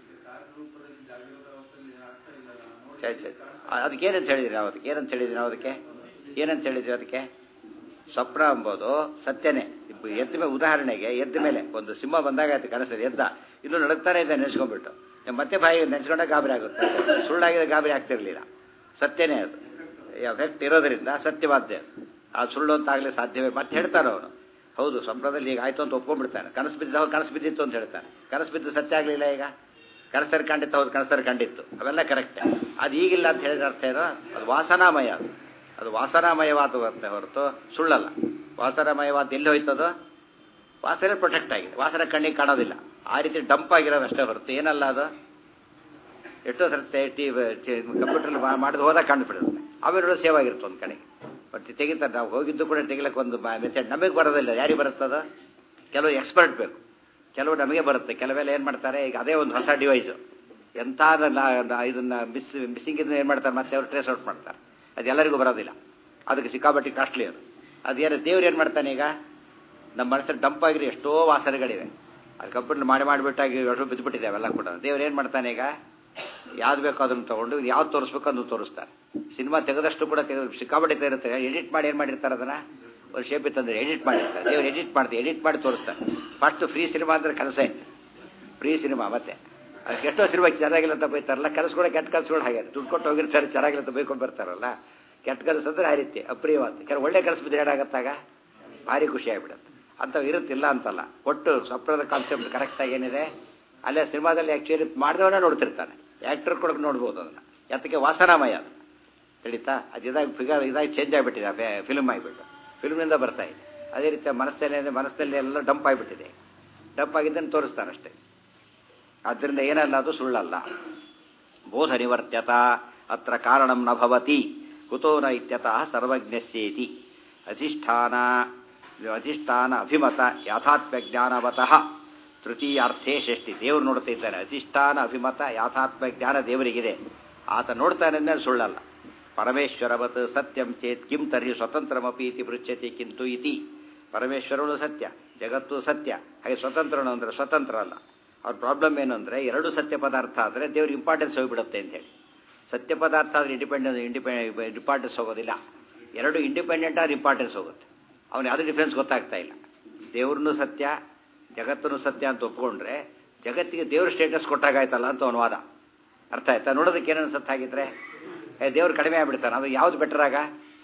ಛೇ ಛೇ ಅದಕ್ಕೆ ಏನಂತ ಹೇಳಿದ್ರಿ ನಾವು ಅದಕ್ಕೆ ಏನಂತ ಹೇಳಿದ್ರಿ ನಾವು ಅದಕ್ಕೆ ಏನಂತ ಹೇಳಿದ್ರಿ ಅದಕ್ಕೆ ಸ್ವಪ್ನ ಎಂಬುದು ಸತ್ಯನೇ ಎದ್ದ ಮೇಲೆ ಉದಾಹರಣೆಗೆ ಎದ್ದ ಮೇಲೆ ಒಂದು ಸಿಂಹ ಬಂದಾಗ ಆಯ್ತು ಕನಸಲ್ಲಿ ಎದ್ದ ಇನ್ನು ನಡಕ್ತಾನೆ ಇದೆ ನೆನೆಸ್ಕೊಂಡ್ಬಿಟ್ಟು ಮತ್ತೆ ಬಾಯಿ ನೆನೆಸ್ಕೊಂಡಾಗ ಗಾಬರಿ ಆಗುತ್ತೆ ಸುಳ್ಳಾಗಿದೆ ಗಾಬರಿ ಆಗ್ತಿರ್ಲಿಲ್ಲ ಸತ್ಯನೇ ಅದು ಎಫೆಕ್ಟ್ ಇರೋದ್ರಿಂದ ಸತ್ಯವಾದ್ಯ ಆ ಸುಳ್ಳು ಅಂತ ಆಗಲಿ ಸಾಧ್ಯವೇ ಮತ್ತೆ ಹೇಳ್ತಾನೆ ಅವನು ಹೌದು ಸ್ವಪ್ನದಲ್ಲಿ ಈಗ ಆಯ್ತು ಅಂತ ಒಪ್ಕೊಂಡ್ಬಿಡ್ತಾನೆ ಕನಸು ಬಿದ್ದ ಕನಸು ಬಿದ್ದಿತ್ತು ಅಂತ ಹೇಳ್ತಾನೆ ಕನಸು ಬಿದ್ದು ಸತ್ಯ ಆಗಲಿಲ್ಲ ಈಗ ಕನಸರ್ ಕಂಡಿತ್ತು ಹೌದು ಕನಸರ್ ಕಂಡಿತ್ತು ಅವೆಲ್ಲ ಕರೆಕ್ಟೇ ಅದು ಈಗಿಲ್ಲ ಅಂತ ಹೇಳಿದ ಅರ್ಥ ಏನೋ ಅದು ವಾಸನಾಮಯ ಅದು ಅದು ವಾಸನಾಮಯವಾದ ಹೊರತು ಸುಳ್ಳಲ್ಲ ವಾಸನಾಮಯವಾದ ಎಲ್ಲಿ ಹೋಯ್ತದು ವಾಸನೆ ಪ್ರೊಟೆಕ್ಟ್ ಆಗಿದೆ ವಾಸನೆ ಕಣ್ಣಿಗೆ ಕಾಣೋದಿಲ್ಲ ಆ ರೀತಿ ಡಂಪ್ ಆಗಿರೋದು ಅಷ್ಟೇ ಹೊರತು ಏನಲ್ಲ ಅದು ಎಷ್ಟೋ ಸರ್ತೆ ಟಿ ಕಂಪ್ಯೂಟರ್ ಮಾಡಿದ ಹೋದಾಗ ಕಂಡುಬಿಡುತ್ತೆ ಅವೆರಡು ಸೇವ್ ಆಗಿರುತ್ತೆ ಒಂದು ಕಡೆಗೆ ಬಟ್ ತೆಗಿತಾರೆ ನಾವು ಹೋಗಿದ್ದು ಕೂಡ ತೆಗಿಲಕ್ಕೆ ಒಂದು ಮೆಥಡ್ ನಮಗೆ ಬರೋದಿಲ್ಲ ಯಾರಿಗೆ ಬರುತ್ತದ ಕೆಲವು ಎಕ್ಸ್ಪರ್ಟ್ ಬೇಕು ಕೆಲವು ನಮಗೆ ಬರುತ್ತೆ ಕೆಲವೆಲ್ಲ ಏನು ಮಾಡ್ತಾರೆ ಈಗ ಅದೇ ಒಂದು ಹೊಸ ಡಿವೈಸು ಎಂಥ ಇದನ್ನ ಮಿಸ್ ಮಿಸ್ಸಿಂಗ್ ಇದನ್ನ ಏನು ಮಾಡ್ತಾರೆ ಮತ್ತೆ ಅವ್ರು ಟ್ರೇಸ್ ಔಟ್ ಮಾಡ್ತಾರೆ ಅದು ಎಲ್ಲರಿಗೂ ಬರೋದಿಲ್ಲ ಅದಕ್ಕೆ ಸಿಕ್ಕಾಬಟ್ಟಿ ಕಾಸ್ಟ್ಲಿ ಅದು ಅದೇನು ದೇವ್ರು ಏನು ಮಾಡ್ತಾನೆ ಈಗ ನಮ್ಮ ಮನಸ್ಸಲ್ಲಿ ಡಂಪ್ ಆಗಿರೋ ಎಷ್ಟೋ ವಾಸನೆಗಳಿವೆ ಅದು ಕಂಪ್ಯೂಟರ್ ಮಾಡಿ ಮಾಡಿಬಿಟ್ಟಾಗಿ ಎಷ್ಟು ಬಿದ್ದುಬಿಟ್ಟಿದೆ ಅವೆಲ್ಲ ಕೂಡ ದೇವ್ರು ಏನು ಮಾಡ್ತಾನೆ ಈಗ ಯಾವ್ದು ಬೇಕೋ ಅದನ್ನು ತೊಗೊಂಡು ಯಾವ್ದು ತೋರಿಸ್ಬೇಕು ಅದನ್ನು ತೋರಿಸ್ತಾರೆ ಸಿನಿಮಾ ತೆಗೆದಷ್ಟು ಕೂಡ ತೆಗೆದು ಸಿಕ್ಕಾಬಟ್ಟಿ ತೆಗಿರುತ್ತೆ ಎಡಿಟ್ ಮಾಡಿ ಏನು ಮಾಡಿರ್ತಾರೆ ಅದನ್ನು ಒಂದು ಶೇಪ್ ಇತ್ತಂದ್ರೆ ಎಡಿಟ್ ಮಾಡಿರ್ತಾರೆ ದೇವ್ರು ಎಡಿಟ್ ಮಾಡ್ತಾರೆ ಎಡಿಟ್ ಮಾಡಿ ತೋರಿಸ್ತಾರೆ ಫಸ್ಟ್ ಫ್ರೀ ಸಿನಿಮಾ ಅಂದ್ರೆ ಕನಸೇ ಫ್ರೀ ಸಿನಿಮಾ ಮತ್ತೆ ಅದಕ್ಕೆ ಎಷ್ಟೋ ಸಿನಿಮಾ ಚೆನ್ನಾಗಿಲ್ಲ ಅಂತ ಬೈತಾರಲ್ಲ ಕನಸುಗಳು ಕೆಟ್ಟ ಕನಸುಗಳು ಹಾಗೆ ದುಡ್ಡು ಕೊಟ್ಟು ಹೋಗಿರ್ತಾರೆ ಚೆನ್ನಾಗಿಲ್ಲ ಅಂತ ಬೈಕೊಂಡು ಬರ್ತಾರಲ್ಲ ಕೆಟ್ಟ ಕನಸು ಅಂದ್ರೆ ಆ ರೀತಿ ಅಪ್ರಿಯವಾದ ಕೆಲವು ಒಳ್ಳೆ ಕನಸು ಬಿದ್ದರೆ ಏನಾಗತ್ತಾಗ ಭಾರಿ ಖುಷಿ ಆಗಿಬಿಡುತ್ತೆ ಅಂಥವು ಇರುತ್ತಿಲ್ಲ ಅಂತಲ್ಲ ಒಟ್ಟು ಸ್ವಪ್ನದ ಕಾನ್ಸೆಪ್ಟ್ ಕರೆಕ್ಟಾಗಿ ಏನಿದೆ ಅಲ್ಲೇ ಸಿನಿಮಾದಲ್ಲಿ ಆ್ಯಕ್ಚುಲಿ ಮಾಡಿದವನೇ ನೋಡ್ತಿರ್ತಾನೆ ಆ್ಯಕ್ಟರ್ ಕೂಡ ನೋಡ್ಬೋದು ಅದನ್ನು ಯಾತಕ್ಕೆ ವಾಸನಾಮಯ ಅದು ತಿಳಿತಾ ಅದು ಇದಾಗಿ ಫಿಗರ್ ಇದಾಗಿ ಚೇಂಜ್ ಆಗಿಬಿಟ್ಟಿದೆ ಫಿಲ್ಮ್ ಆಗಿಬಿಟ್ಟು ಫಿಲ್ಮ್ನಿಂದ ಬರ್ತಾ ಇದೆ ಅದೇ ರೀತಿ ಮನಸ್ಸಲ್ಲಿ ಮನಸ್ಸಲ್ಲಿ ಎಲ್ಲ ಡಂಪ್ ಆಗಿಬಿಟ್ಟಿದೆ ಡಂಪ್ ಆಗಿದ್ದನ್ನು ತೋರಿಸ್ತಾರೆ ಅಷ್ಟೇ ಆದ್ದರಿಂದ ಏನಲ್ಲ ಅದು ಸುಳ್ಳಲ್ಲ ಬೋಧ ನಿವರ್ತ್ಯತ ಅತ್ರ ಕಾರಣಂ ನ ಭವತಿ ಕುತೋ ನ ಇತ್ಯತಃ ಸರ್ವಜ್ಞಸ್ಯೇತಿ ಅಧಿಷ್ಠಾನ ಅಧಿಷ್ಠಾನ ಅಭಿಮತ ಯಾಥಾತ್ಮ್ಯ ಜ್ಞಾನವತಃ ತೃತೀಯಾರ್ಥೇ ಷಷ್ಠಿ ದೇವರು ನೋಡ್ತಾ ಇದ್ದಾನೆ ಅಧಿಷ್ಠಾನ ಅಭಿಮತ ಯಾಥಾತ್ಮ ಜ್ಞಾನ ದೇವರಿಗಿದೆ ಆತ ನೋಡ್ತಾನೆ ಅಂದರೆ ಸುಳ್ಳಲ್ಲ ಪರಮೇಶ್ವರವತ್ ಸತ್ಯಂ ಚೇತ್ ಕಿಂ ತರ್ಹಿ ಸ್ವತಂತ್ರಮಪಿ ಇತಿ ಪೃಚ್ಯತೆ ಕಿಂತು ಇತಿ ಪರಮೇಶ್ವರನು ಸತ್ಯ ಜಗತ್ತು ಸತ್ಯ ಹಾಗೆ ಸ್ವತಂತ್ರನು ಅಂದರೆ ಸ್ವತಂತ್ರ ಅಲ್ಲ ಅವ್ರ ಪ್ರಾಬ್ಲಮ್ ಏನು ಅಂದರೆ ಎರಡು ಸತ್ಯ ಪದಾರ್ಥ ಆದರೆ ದೇವ್ರಿಗೆ ಇಂಪಾರ್ಟೆನ್ಸ್ ಹೋಗಿಬಿಡುತ್ತೆ ಅಂತೇಳಿ ಸತ್ಯ ಪದಾರ್ಥ ಆದರೆ ಇಂಡಿಪೆಂಡೆನ್ಸ್ ಇಂಡಿಪೆಂಡ್ ಇಂಪಾರ್ಟೆನ್ಸ್ ಹೋಗೋದಿಲ್ಲ ಎರಡು ಇಂಡಿಪೆಂಡೆಂಟ್ ಆದ್ರೆ ಇಂಪಾರ್ಟೆನ್ಸ್ ಹೋಗುತ್ತೆ ಅವನಿಗೆ ಅದು ಡಿಫ್ರೆನ್ಸ್ ಗೊತ್ತಾಗ್ತಾ ಇಲ್ಲ ದೇವ್ರನ್ನೂ ಸತ್ಯ ಜಗತ್ತನ್ನು ಸತ್ಯ ಅಂತ ಒಪ್ಕೊಂಡ್ರೆ ಜಗತ್ತಿಗೆ ದೇವ್ರ ಸ್ಟೇಟಸ್ ಕೊಟ್ಟಾಗಾಯ್ತಲ್ಲ ಅಂತ ಅವನ ವಾದ ಅರ್ಥ ಆಯ್ತಾ ನೋಡೋದಕ್ಕೆ ಏನೇನು ಸತ್ತಾಗಿದ್ರೆ ಏ ದೇವ್ರು ಕಡಿಮೆ ಆಗ್ಬಿಡ್ತಾನೆ ಅದು ಯಾವ್ದು ಬೆಟರ್ ಆಗ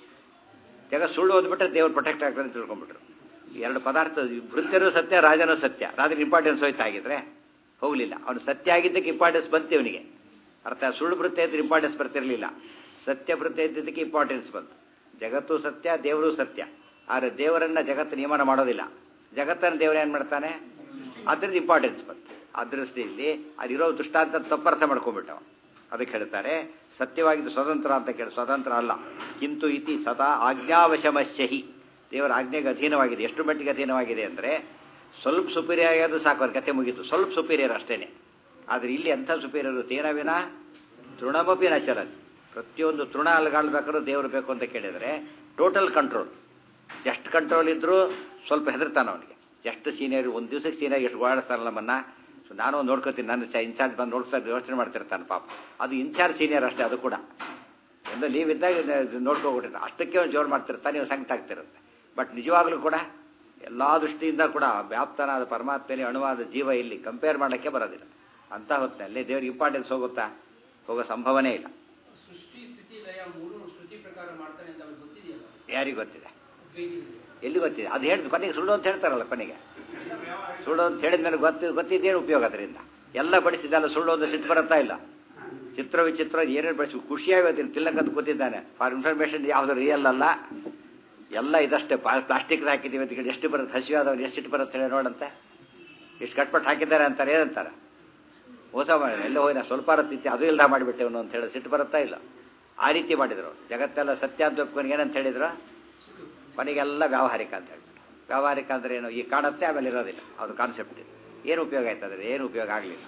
ಜಗತ್ ಸುಳ್ಳು ಓದ್ಬಿಟ್ರೆ ದೇವ್ರು ಪ್ರೊಟೆಕ್ಟ್ ಆಗ್ತದೆ ಅಂತ ತಿಳ್ಕೊಂಡ್ಬಿಟ್ರು ಎರಡು ಪದಾರ್ಥ ವೃತ್ಯನೂ ಸತ್ಯ ರಾಜನೂ ಸತ್ಯ ರಾಜನ ಇಂಪಾರ್ಟೆನ್ಸ್ ಹೋಯ್ತಾ ಆಗಿದ್ರೆ ಹೋಗಲಿಲ್ಲ ಅವನು ಸತ್ಯ ಆಗಿದ್ದಕ್ಕೆ ಇಂಪಾರ್ಟೆನ್ಸ್ ಬಂತು ಇವನಿಗೆ ಅರ್ಥ ಸುಳ್ಳು ವೃತ್ತಿ ಇದ್ರೆ ಇಂಪಾರ್ಟೆನ್ಸ್ ಬರ್ತಿರಲಿಲ್ಲ ಸತ್ಯ ವೃತ್ತಿ ಇದ್ದಿದ್ದಕ್ಕೆ ಇಂಪಾರ್ಟೆನ್ಸ್ ಬಂತು ಜಗತ್ತು ಸತ್ಯ ದೇವರು ಸತ್ಯ ಆದರೆ ದೇವರನ್ನ ಜಗತ್ತು ನಿಯಮನ ಮಾಡೋದಿಲ್ಲ ಜಗತ್ತನ್ನು ದೇವರು ಏನು ಮಾಡ್ತಾನೆ ಅದ್ರದ್ದು ಇಂಪಾರ್ಟೆನ್ಸ್ ಬಂತು ಆ ದೃಷ್ಟಿಯಲ್ಲಿ ಅದಿರೋ ದೃಷ್ಟಾಂತ ತಪ್ಪರ್ಥ ಮಾಡ್ಕೊಂಡ್ಬಿಟ್ಟವ ಅದಕ್ಕೆ ಹೇಳ್ತಾರೆ ಸತ್ಯವಾಗಿದ್ದು ಸ್ವತಂತ್ರ ಅಂತ ಕೇಳಿ ಸ್ವತಂತ್ರ ಅಲ್ಲ ಕಿಂತು ಇತಿ ಸದಾ ಆಜ್ಞಾವಶಮಶ್ಯಹಿ ದೇವರ ಆಜ್ಞೆಗೆ ಅಧೀನವಾಗಿದೆ ಎಷ್ಟು ಮಟ್ಟಿಗೆ ಅಧೀನವಾಗಿದೆ ಅಂದರೆ ಸ್ವಲ್ಪ ಸುಪೀರಿಯರ್ ಆಗೋದು ಸಾಕು ಅವ್ರ ಕತೆ ಮುಗೀತು ಸ್ವಲ್ಪ ಸುಪೀರಿಯರ್ ಅಷ್ಟೇನೆ ಆದರೆ ಇಲ್ಲಿ ಎಂಥ ಸುಪೀರಿಯರು ತೇನವಿನ ತೃಣಮಪಿ ನ ಚಲತಿ ಪ್ರತಿಯೊಂದು ತೃಣ ಅಲ್ಗಾಡ್ಬೇಕಾದ್ರೂ ದೇವರು ಬೇಕು ಅಂತ ಕೇಳಿದರೆ ಟೋಟಲ್ ಕಂಟ್ರೋಲ್ ಜಸ್ಟ್ ಕಂಟ್ರೋಲ್ ಇದ್ದರೂ ಸ್ವಲ್ಪ ಹೆದರ್ತಾನೆ ಅವನಿಗೆ ಎಷ್ಟು ಸೀನಿಯರ್ ಒಂದು ದಿವಸಕ್ಕೆ ಸೀನಿಯರ್ ಎಷ್ಟು ಓಡಾಡಿಸ್ತಾರಲ್ಲ ನಮ್ಮನ್ನ ಸೊ ನಾನು ಒಂದು ನೋಡ್ಕೋತೀನಿ ನನ್ನ ಇನ್ಚಾರ್ಜ್ ಬಂದು ನೋಡ್ತಾ ಯೋಚನೆ ಮಾಡ್ತಿರ್ತಾನೆ ಪಾಪ ಅದು ಇನ್ಚಾರ್ಜ್ ಸೀನಿಯರ್ ಅಷ್ಟೇ ಅದು ಕೂಡ ಒಂದು ಲೀವ್ ಇದ್ದಾಗ ನೋಡ್ಕೊಬಿಟ್ಟಿರ್ತಾನೆ ಅಷ್ಟಕ್ಕೆ ಒಂದು ಜೋರು ಮಾಡ್ತಿರ್ತಾನೆ ನೀವು ಸಂಕಟ ಆಗ್ತಿರುತ್ತೆ ಬಟ್ ನಿಜವಾಗ್ಲೂ ಕೂಡ ಎಲ್ಲ ದೃಷ್ಟಿಯಿಂದ ಕೂಡ ವ್ಯಾಪ್ತನಾದ ಪರಮಾತ್ಮನೇ ಅಣುವಾದ ಜೀವ ಇಲ್ಲಿ ಕಂಪೇರ್ ಮಾಡೋಕ್ಕೆ ಬರೋದಿಲ್ಲ ಅಂತ ಹೊತ್ತಿನಲ್ಲಿ ದೇವ್ರಿಗೆ ಇಂಪಾರ್ಟೆನ್ಸ್ ಹೋಗುತ್ತಾ ಹೋಗೋ ಸಂಭವನೇ ಇಲ್ಲ ಸೃಷ್ಟಿ ಸ್ಥಿತಿ ಲಯ ಮೂರು ಶ್ರುತಿ ಪ್ರಕಾರ ಮಾಡ್ತಾನೆ ಅಂತ ಅವ್ರಿಗೆ ಗೊತ್ತಿದೆಯಲ್ಲ ಯಾರಿಗೆ ಗೊತ್ತಿದೆ ದ್ವೈತಿಗಳಿಗೆ. ಎಲ್ಲಿ ಗೊತ್ತಿದೆ ಅದು ಹೇಳಿದ್ ಕೊನೆಗೆ ಸುಳ್ಳು ಅಂತ ಹೇಳ್ತಾರಲ್ಲ ಕೊನೆಗೆ ಸುಳ್ಳು ಅಂತ ಹೇಳಿದ ಮೇಲೆ ಗೊತ್ತಿ ಗೊತ್ತಿದ್ದೇನು ಉಪಯೋಗ ಅದರಿಂದ ಎಲ್ಲ ಬಡಿಸಿದಲ್ಲ ಸುಳ್ಳು ಅಂತ ಸಿಟ್ಟು ಬರುತ್ತಾ ಇಲ್ಲ ಚಿತ್ರ ವಿಚಿತ್ರ ಏನೇನು ಬಡಿಸಿ ಖುಷಿಯಾಗಿ ಹೋಗ್ತೀನಿ ತಿಲ್ಲಕ್ಕಂತ ಕೂತಿದ್ದಾನೆ ಫಾರ್ ಇನ್ಫಾರ್ಮೇಶನ್ ಯಾವುದು ರಿಯಲ್ ಅಲ್ಲ ಎಲ್ಲ ಇದಷ್ಟೇ ಪ್ಲಾಸ್ಟಿಕ್ ಹಾಕಿದ್ದೀವಿ ಅಂತ ಕೇಳಿ ಎಷ್ಟು ಬರುತ್ತೆ ಹಸಿವಾದವ್ರು ಎಷ್ಟು ಸಿಟ್ಟು ಬರುತ್ತೆ ಹೇಳಿ ನೋಡಂತೆ ಎಷ್ಟು ಕಟ್ಪಟ್ಟು ಹಾಕಿದ್ದಾರೆ ಅಂತಾರೆ ಏನಂತಾರೆ ಮೋಸ ಮಾಡಿ ಎಲ್ಲ ಹೋಗಿ ನಾ ಸ್ವಲ್ಪ ತಿತ್ತಿ ಅದು ಇಲ್ದ ಮಾಡಿಬಿಟ್ಟೆವನು ಅಂತ ಹೇಳಿ ಸಿಟ್ಟು ಬರುತ್ತಾ ಇಲ್ಲ ಆ ರೀತಿ ಮಾಡಿದ್ರು ಜಗತ್ತೆಲ್ಲ ಸತ್ಯ ಅಂತ ಒಪ್ಕೊಂಡು ಏನಂತ ಹೇಳಿದ್ರು ಕೊನೆಗೆಲ್ಲ ವ್ಯಾವಹಾರಿಕ ಅಂತ ಹೇಳ್ಬಿಟ್ಟು ವ್ಯಾವಹಾರಿಕ ಅಂದ್ರೆ ಏನು ಈ ಕಾಣುತ್ತೆ ಆಮೇಲೆ ಇರೋದಿಲ್ಲ ಅದು ಕಾನ್ಸೆಪ್ಟ್ ಇದು ಏನು ಉಪಯೋಗ ಆಯ್ತು ಅದ್ರ ಏನು ಉಪಯೋಗ ಆಗಲಿಲ್ಲ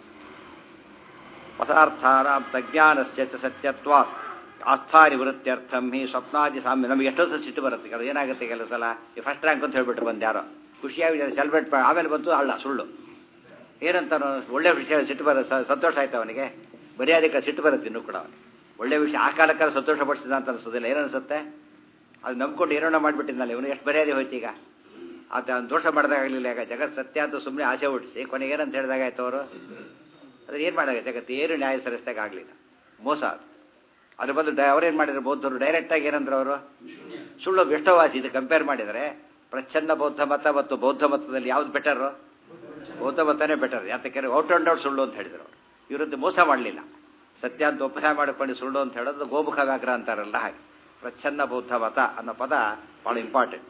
ಪದಾರ್ಥಾನಾಂ ತಜ್ಞಾನಸ್ಯ ಚ ಸತ್ಯತ್ವಾತ್ ಆಸ್ಥಾ ನಿವೃತ್ತಿಯರ್ಥಂ ಹಿ ಸ್ವಪ್ನಾದಿ ಸಾಮ್ಯ ನಮಗೆ ಎಷ್ಟೋ ಸಲ ಸಿಟ್ಟು ಬರುತ್ತೆ ಅದು ಏನಾಗುತ್ತೆ ಕೆಲವು ಸಲ ಈ ಫಸ್ಟ್ ರ್ಯಾಂಕ್ ಅಂತ ಹೇಳ್ಬಿಟ್ರು ಬಂದು ಯಾರೋ ಖುಷಿಯಾಗಿ ಸೆಲೆಬ್ರೇಟ್ ಆಮೇಲೆ ಬಂತು ಅಲ್ಲ ಸುಳ್ಳು ಏನಂತ ಒಳ್ಳೆ ವಿಷಯ ಸಿಟ್ಟು ಬರುತ್ತೆ ಸ- ಸಂತೋಷ ಆಯ್ತು ಅವನಿಗೆ ಮರ್ಯಾದಕ್ಕೆ ಸಿಟ್ಟು ಬರುತ್ತೆ ಇನ್ನೂ ಕೂಡ ಅವನಿಗೆ ಒಳ್ಳೆ ವಿಷಯ ಆ ಕಾಲಕ್ಕಾಲ ಸಂತೋಷ ಪಡಿಸಿದ ಅಂತ ಅನಿಸೋದಿಲ್ಲ ಏನನ್ಸುತ್ತೆ ಅದು ನಂಬ್ಕೊಂಡು ಏನೋ ಮಾಡಿಬಿಟ್ಟಿದ್ನಲ್ಲ ಇವನು ಎಷ್ಟು ಮರ್ಯಾದೆ ಹೋಯ್ತು ಈಗ ಆತ ಅವ್ನು ದೋಷ ಮಾಡಿದಾಗಲಿಲ್ಲ ಈಗ ಜಗತ್ ಸತ್ಯ ಅಂತ ಸುಮ್ಮನೆ ಆಸೆ ಹುಟ್ಟಿಸಿ ಕೊನೆಗೆ ಏನಂತ ಹೇಳಿದಾಗ ಆಯ್ತು ಅವರು ಅದ್ರ ಏನು ಮಾಡಿದಾಗ ಜಗತ್ತು ಏನು ನ್ಯಾಯ ಸರಿಸ್ದಾಗ ಆಗಲಿಲ್ಲ ಮೋಸ ಅದು ಅದ್ರ ಬದಲು ಡೈ ಅವ್ರೇನು ಮಾಡಿದ್ರು ಬೌದ್ಧರು ಡೈರೆಕ್ಟಾಗಿ ಏನಂದ್ರೆ ಅವರು ಸುಳ್ಳು ಎಷ್ಟೋವಾಸಿ ಇದು ಕಂಪೇರ್ ಮಾಡಿದರೆ ಪ್ರಚ್ಛನ್ನ ಬೌದ್ಧ ಮತ ಮತ್ತು ಬೌದ್ಧ ಮತದಲ್ಲಿ ಯಾವ್ದು ಬೆಟರು ಬೌದ್ಧ ಮತನೇ ಬೆಟರ್ ಯಾತಕ್ಕೆ ಔಟ್ ಅಂಡ್ ಔಟ್ ಸುಳ್ಳು ಅಂತ ಹೇಳಿದ್ರು ಅವರು ಇವರದ್ದು ಮೋಸ ಮಾಡಲಿಲ್ಲ ಸತ್ಯ ಅಂತ ಒಪ್ಪಸ ಮಾಡಿಕೊಂಡು ಸುಳ್ಳು ಅಂತ ಹೇಳೋದು ಗೋಮುಖ ವ್ಯಾಘ್ರ ಅಂತಾರಲ್ಲ ಹಾಗೆ ಪ್ರಚ್ಛನ್ನ ಬೌದ್ಧ ಮತ ಅನ್ನೋ ಪದ ಭಾಳ ಇಂಪಾರ್ಟೆಂಟ್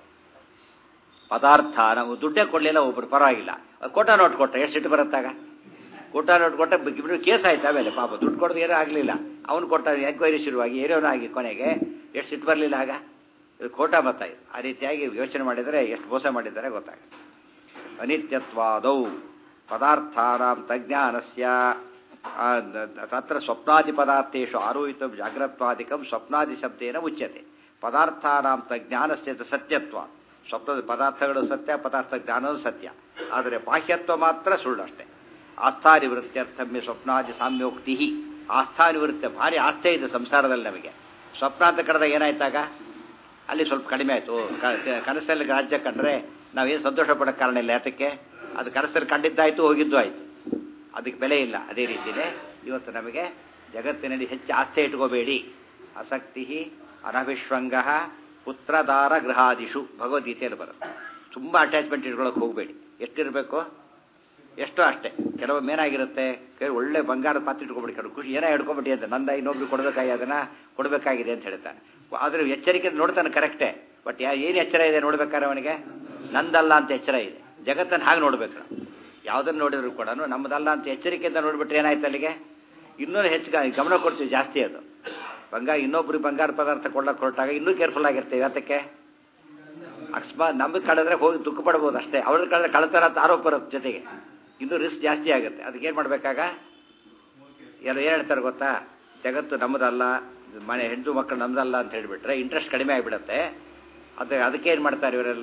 ಪದಾರ್ಥ ನಾವು ದುಡ್ಡೇ ಕೊಡಲಿಲ್ಲ ಒಬ್ರು ಪರವಾಗಿಲ್ಲ ಕೋಟ ನೋಟ್ ಕೊಟ್ಟ ಎಷ್ಟು ಸಿಟ್ಟು ಬರುತ್ತಾಗ ಕೋಟ ನೋಟ್ ಕೊಟ್ಟ ಇಬ್ಬರು ಕೇಸ್ ಆಯ್ತು ಆಮೇಲೆ ಪಾಪ ದುಡ್ಡು ಕೊಡೋದು ಏನೂ ಆಗಲಿಲ್ಲ ಅವನು ಕೊಟ್ಟ ಎಂಕ್ವೈರಿ ಶುರುವಾಗಿ ಏನೇನೋ ಆಗಿ ಕೊನೆಗೆ ಎಷ್ಟು ಸಿಟ್ಟು ಬರಲಿಲ್ಲ ಆಗ ಇದು ಕೋಟ ಮತ ಇದು ಆ ರೀತಿಯಾಗಿ ಯೋಚನೆ ಮಾಡಿದರೆ ಎಷ್ಟು ಮೋಸ ಮಾಡಿದ್ದಾರೆ ಗೊತ್ತಾಗುತ್ತೆ ಅನಿತ್ಯತ್ವಾದೌ ಪದಾರ್ಥಾನಾಂ ತಜ್ಞಾನಸ್ಯ ಆ, ದ- ದ- ತತ್ರ ಸ್ವಪ್ನಾದಿ ಪದಾರ್ಥೇಶು ಆರೋಹಿತ ಜಾಗ್ರತ್ವಾದಿಕಂ ಸ್ವಪ್ನಾದಿ ಶಬ್ದೇನ ಉಚ್ಯತೆ ಪದಾರ್ಥಾನಾಂ ತಜ್ಞಾನಸ್ಯ ಚ ಸತ್ಯತ್ವ ಸ್ವಪ್ನದ ಪದಾರ್ಥಗಳು ಸತ್ಯ ಪದಾರ್ಥ ಜ್ಞಾನವೂ ಸತ್ಯ ಆದರೆ ಬಾಹ್ಯತ್ವ ಮಾತ್ರ ಸುಳ್ಳು ಅಷ್ಟೇ ಆಸ್ಥಾನಿವೃತ್ತಿಯರ್ಥಮ್ಯ ಸ್ವಪ್ನಾದಿ ಸಾಮ್ಯೋಕ್ತಿ ಆಸ್ಥಾನಿವೃತ್ತಿ ಭಾರಿ ಆಸ್ಥೆ ಇದೆ ಸಂಸಾರದಲ್ಲಿ ನಮಗೆ ಸ್ವಪ್ನ ಅಂತ ಕರೆದಾಗ ಏನಾಯ್ತಾಗ ಅಲ್ಲಿ ಸ್ವಲ್ಪ ಕಡಿಮೆ ಆಯಿತು ಕನಸಲ್ಲಿ ರಾಜ್ಯ ಕಂಡ್ರೆ ನಾವೇನು ಸಂತೋಷ ಪಡೋಕ್ಕೆ ಕಾರಣ ಇಲ್ಲ ಯಾತಕ್ಕೆ ಅದು ಕನಸಲ್ಲಿ ಕಂಡಿದ್ದಾಯ್ತು ಹೋಗಿದ್ದು ಆಯಿತು ಅದಕ್ಕೆ ಬೆಲೆ ಇಲ್ಲ ಅದೇ ರೀತಿಯೇ ಇವತ್ತು ನಮಗೆ ಜಗತ್ತಿನಲ್ಲಿ ಹೆಚ್ಚು ಆಸ್ಥೆ ಇಟ್ಕೋಬೇಡಿ ಆಸಕ್ತಿ ಅನಭಿಶ್ವಂಗ ಪುತ್ರದಾರ ಗೃಹಾದಿಷು ಭಗವದ್ಗೀತೆಯಲ್ಲಿ ಬರುತ್ತೆ ತುಂಬ ಅಟ್ಯಾಚ್ಮೆಂಟ್ ಇಟ್ಕೊಳ್ಳೋಕೆ ಹೋಗಬೇಡಿ ಎಷ್ಟಿರಬೇಕು ಎಷ್ಟೋ ಅಷ್ಟೇ ಕೆಲವೊಮ್ಮೆ ಏನಾಗಿರುತ್ತೆ ಕೆಲವು ಒಳ್ಳೆ ಬಂಗಾರದ ಪಾತ್ರೆ ಇಟ್ಕೊಂಡ್ಬಿಡಿ ಕೆಲವು ಖುಷಿ ಏನೋ ಹಿಡ್ಕೊಂಬಿಟ್ಟು ಅಂತ ನಂದ ಇನ್ನೊಬ್ರು ಕೊಡಬೇಕಾಗಿ ಅದನ್ನ ಕೊಡಬೇಕಾಗಿದೆ ಅಂತ ಹೇಳ್ತಾನೆ ಆದ್ರೆ ಎಚ್ಚರಿಕೆ ನೋಡ್ತಾನೆ ಕರೆಕ್ಟೇ ಬಟ್ ಯಾ ಏನು ಎಚ್ಚರ ಇದೆ ನೋಡ್ಬೇಕಾದ್ರೆ ಅವನಿಗೆ ನಂದಲ್ಲ ಅಂತ ಎಚ್ಚರ ಇದೆ ಜಗತ್ತನ್ನು ಹಾಗೆ ನೋಡ್ಬೇಕು ನಾವು ಯಾವುದನ್ನು ನೋಡಿದ್ರು ಕೂಡ ನಮ್ಮದಲ್ಲ ಅಂತ ಎಚ್ಚರಿಕೆಯಿಂದ ನೋಡ್ಬಿಟ್ರೆ ಏನಾಯ್ತು ಅಲ್ಲಿಗೆ ಇನ್ನೂ ಹೆಚ್ಚು ಗ- ಗಮನ ಕೊಡ್ತೀವಿ ಜಾಸ್ತಿ ಅದು ಬಂಗಾರ ಇನ್ನೊಬ್ರಿಗೆ ಬಂಗಾರ ಪದಾರ್ಥ ಕೊಡ್ಲಕ್ಕೆ ಹೊರಟಾಗ ಇನ್ನೂ ಕೇರ್ಫುಲ್ ಆಗಿರ್ತೀವಿ ಯಾತಕ್ಕೆ ಅಕಸ್ಮಾತ್ ನಮಗೆ ಕಳೆದ್ರೆ ಹೋಗಿ ದುಃಖ ಪಡ್ಬೋದು ಅಷ್ಟೇ ಅವ್ರ ಕಳೆದ್ರೆ ಕಳ್ತಾರ ಅಂತ ಆರೋಪ ಬರುತ್ತೆ ಜೊತೆಗೆ ಇನ್ನೂ ರಿಸ್ಕ್ ಜಾಸ್ತಿ ಆಗುತ್ತೆ ಅದಕ್ಕೆ ಏನು ಮಾಡಬೇಕಾಗ ಎಲ್ಲ ಏನು ಹೇಳ್ತಾರೆ ಗೊತ್ತಾ ಜಗತ್ತು ನಮ್ಮದಲ್ಲ ಮನೆ ಹೆಣ್ಣು ಮಕ್ಕಳು ನಮ್ಮದಲ್ಲ ಅಂತ ಹೇಳಿಬಿಟ್ರೆ ಇಂಟ್ರೆಸ್ಟ್ ಕಡಿಮೆ ಆಗಿಬಿಡುತ್ತೆ ಅದು ಅದಕ್ಕೆ ಏನು ಮಾಡ್ತಾರೆ ಇವರೆಲ್ಲ